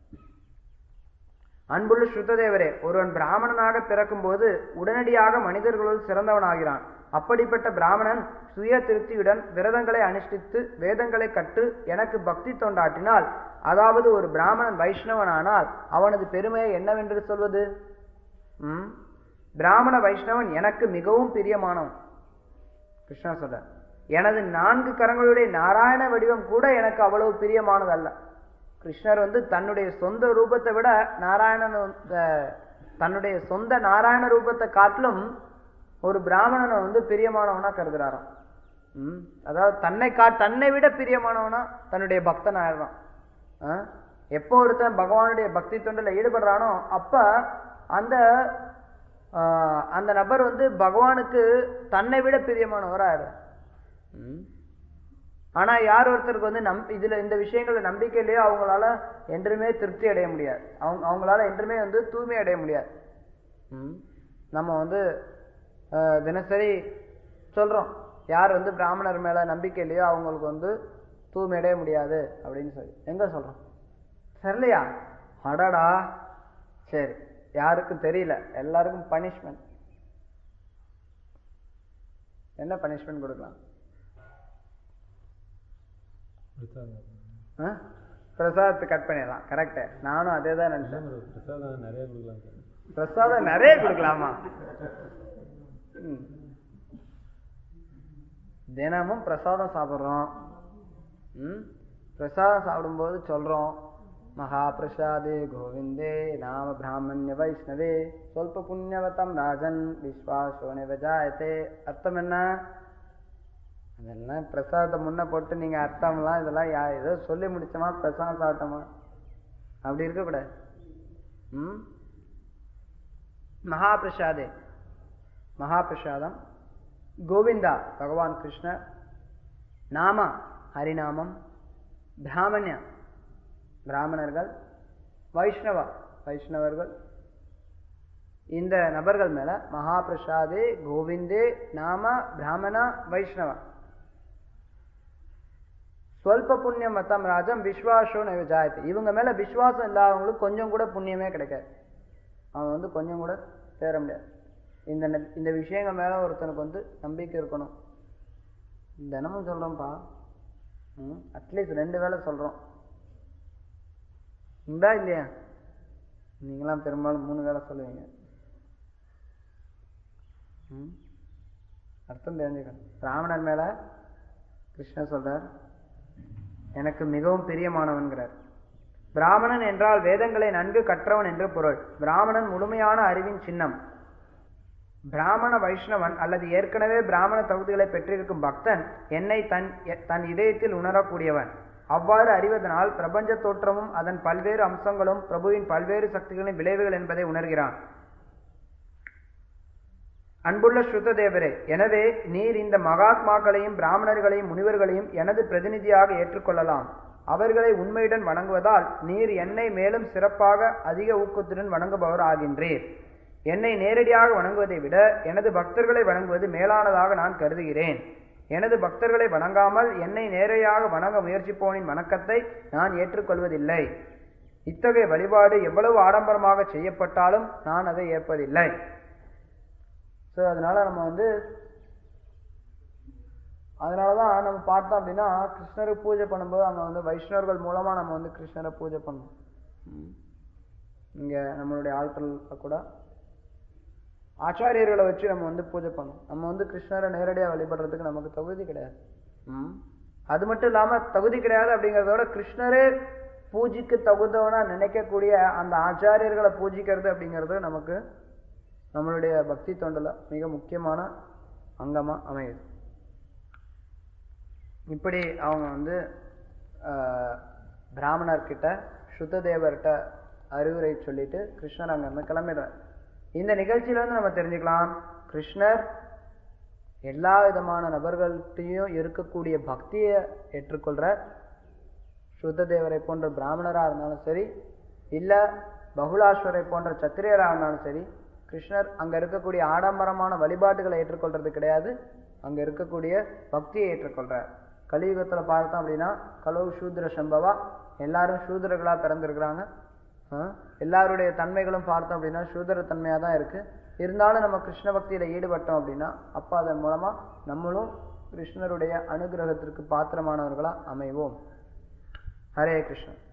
அன்புள்ள ஸ்ருததேவரே ஒருவன் பிராமணனாக பிறக்கும்போது உடனடியாக மனிதர்களுள் சிறந்தவனாகிறான் அப்படிப்பட்ட பிராமணன் சுய திருப்தியுடன் விரதங்களை அனுஷ்டித்து வேதங்களை கற்று எனக்கு பக்தி தொண்டாட்டினால் அதாவது ஒரு பிராமணன் வைஷ்ணவனானால் அவனது பெருமையை என்னவென்று சொல்வது ம் பிராமண வைஷ்ணவன் எனக்கு மிகவும் பிரியமானவன் கிருஷ்ணா சொல்ற எனது நான்கு கரங்களுடைய நாராயண வடிவம் கூட எனக்கு அவ்வளவு பிரியமானதல்ல கிருஷ்ணர் வந்து தன்னுடைய சொந்த ரூபத்தை விட நாராயணன் வந்து- தன்னுடைய சொந்த நாராயண ரூபத்தை காட்டிலும் ஒரு பிராமணனை வந்து பிரியமானவனா கருதுறாராம் ம் அதாவது தன்னை கா தன்னை விட பிரியமானவனா தன்னுடைய பக்தன் ஆயிடுறான் ஆ? எப்போ ஒருத்தன் பகவானுடைய பக்தி தொண்டில் ஈடுபடுறானோ அப்ப அந்த ஆ, அந்த நபர் வந்து பகவானுக்கு தன்னை விட பிரியமானவரா ஆயிடுறார் ம் ஆனா யார் ஒருத்தருக்கு வந்து நம் இதுல இந்த விஷயங்கள்ல நம்பிக்கை இல்லையோ அவங்களால என்றுமே திருப்தி அடைய முடியாது அவங்க அவங்களால என்றுமே வந்து தூய்மை அடைய முடியாது ம். நம்ம வந்து அஹ், தினசரி சொல்றோம் யார் வந்து பிராமணர் மேல நம்பிக்கை இல்லையோ அவங்களுக்கு வந்து தூய்மை அடைய முடியாது அப்படின்னு சொல்லி எங்க சொல்றோம் சரிலையா அடடா சரி யாருக்கும் தெரியல எல்லாருக்கும் பனிஷ்மெண்ட் என்ன பனிஷ்மெண்ட் கொடுக்கலாம் பிரசாதம் ஆ? பிரசாதத்தை கட் பண்ணிடலாம் கரெக்டு நானும் அதே தான் என்ன நினைச்சேன் bro, பிரசாதம் நிறைய கொடுக்கலாம் சார் பிரசாதம் நிறைய கொடுக்கலாமா ம். தினமும் பிரசாதம் சாப்பிட்றோம் ம் பிரசாதம் சாப்பிடும்போது சொல்றோம் மகா பிரசாதே கோவிந்தே நாம பிராமணிய வைஷ்ணவே சொல்ப புண்ணியவதம் ராஜன் விஸ்வாசோ நிவஜாயத்தே அர்த்தம் என்ன அதெல்லாம் பிரசாதத்தை முன்ன போட்டு நீங்க அர்த்தம்லாம் இதெல்லாம் யா ஏதோ சொல்லி முடிச்சோமா பிரசாதம் சாப்பிட்டோமா அப்படி இருக்கக்கூடாது ம் மகாபிரசாதே மகாபிரசாதம் கோவிந்தா பகவான் கிருஷ்ணர் நாம ஹரிநாமம் பிராமணிய பிராமணர்கள் வைஷ்ணவா வைஷ்ணவர்கள் இந்த நபர்கள் மேல மகாபிரசாதே கோவிந்தே நாம பிராமணா வைஷ்ணவா ஸ்வல்ப புண்ணியம் மத்தம் ராஜம் விஸ்வாசோ நைவஜாயத்து இவங்க மேல விஸ்வாசம் இல்லாதவங்களுக்கு கொஞ்சம் கூட புண்ணியமே கிடைக்காது அவன் வந்து கொஞ்சம் கூட சேர முடியாது இந்த ந- இந்த விஷயங்கள் மேல ஒருத்தனுக்கு வந்து நம்பிக்கை இருக்கணும் தினமும் சொல்றோம்ப்பா ம் அட்லீஸ்ட் ரெண்டு வேளை சொல்றோம் உண்டா இல்லையா நீங்களாம் பெரும்பாலும் மூணு வேளை சொல்லுவீங்க ம் அர்த்தம் தெரிஞ்சுக்கணும் பிராமணர் மேல கிருஷ்ணர் சொல்றார் எனக்கு மிகவும் பிரியமானவன்கிறார் பிராமணன் என்றால் வேதங்களை நன்கு கற்றவன் என்று பொருள் பிராமணன் முழுமையான அறிவின் சின்னம் பிராமண வைஷ்ணவன் அல்லது ஏற்கனவே பிராமண தகுதிகளை பெற்றிருக்கும் பக்தன் என்னை தன் எ- தன் இதயத்தில் உணரக்கூடியவன் அவ்வாறு அறிவதனால் பிரபஞ்ச தோற்றமும் அதன் பல்வேறு அம்சங்களும் பிரபுவின் பல்வேறு சக்திகளின் விளைவுகள் என்பதை உணர்கிறான் அன்புள்ள ஸ்ருத தேவரே எனவே நீர் இந்த மகாத்மாக்களையும் பிராமணர்களையும் முனிவர்களையும் எனது பிரதிநிதியாக ஏற்றுக்கொள்ளலாம் அவர்களை உண்மையுடன் வணங்குவதால் நீர் என்னை மேலும் சிறப்பாக அதிக ஊக்கத்துடன் வணங்குபவர் ஆகின்றீர் என்னை நேரடியாக வணங்குவதை விட எனது பக்தர்களை வணங்குவது மேலானதாக நான் கருதுகிறேன் எனது பக்தர்களை வணங்காமல் என்னை நேரடியாக வணங்க முயற்சிப்போனின் வணக்கத்தை நான் ஏற்றுக்கொள்வதில்லை இத்தகைய வழிபாடு எவ்வளவு ஆடம்பரமாக செய்யப்பட்டாலும் நான் அதை ஏற்பதில்லை ஸோ அதனால நம்ம வந்து அதனால தான் நம்ம பார்த்தோம் அப்படின்னா கிருஷ்ணருக்கு பூஜை பண்ணும்போது அங்கே வந்து வைஷ்ணவர்கள் மூலமாக நம்ம வந்து கிருஷ்ணரை பூஜை பண்ணணும் ம். இங்க நம்மளுடைய ஆட்கள்ல கூட ஆச்சாரியர்களை வச்சு நம்ம வந்து பூஜை பண்ணணும் நம்ம வந்து கிருஷ்ணரை நேரடியாக வழிபடுறதுக்கு நமக்கு தகுதி கிடையாது ம். அது மட்டும் இல்லாம தகுதி கிடையாது அப்படிங்கிறத விட கிருஷ்ணரே பூஜைக்கு தகுந்தவனா நினைக்கக்கூடிய அந்த ஆச்சாரியர்களை பூஜிக்கிறது அப்படிங்கிறது நமக்கு நம்மளுடைய பக்தி தொண்டுல மிக முக்கியமான அங்கமா அமையுது இப்படி அவங்க வந்து ஆஹ், பிராமணர்கிட்ட சுத்ததேவர்கிட்ட அறிவுரை சொல்லிட்டு கிருஷ்ணர் அங்கிருந்து கிளம்பிடுறார் இந்த நிகழ்ச்சியில இருந்து நம்ம தெரிஞ்சுக்கலாம் கிருஷ்ணர் எல்லா விதமான நபர்கள்ட்டையும் இருக்கக்கூடிய பக்தியை ஏற்றுக்கொள்றார் சுத்ததேவரை போன்ற பிராமணரா இருந்தாலும் சரி இல்ல பகுலாஸ்வரை போன்ற சத்திரியரா இருந்தாலும் சரி கிருஷ்ணர் அங்க இருக்கக்கூடிய ஆடம்பரமான வழிபாட்டுகளை ஏற்றுக்கொள்றது கிடையாது அங்க இருக்கக்கூடிய பக்தியை ஏற்றுக்கொள்றார் கலியுகத்துல பார்த்தோம் அப்படின்னா கலவு சூத்ர சம்பவா எல்லாரும் சூத்ரர்களா பிறந்திருக்கிறாங்க ஆஹ் எல்லாருடைய தன்மைகளும் பார்த்தோம் அப்படின்னா சூதர தன்மையா தான் இருக்கு இருந்தாலும் நம்ம கிருஷ்ண பக்தியில ஈடுபட்டோம் அப்படின்னா அப்ப அதன் மூலமா நம்மளும் கிருஷ்ணருடைய அனுகிரகத்திற்கு பாத்திரமானவர்களா அமைவோம் ஹரே கிருஷ்ணன்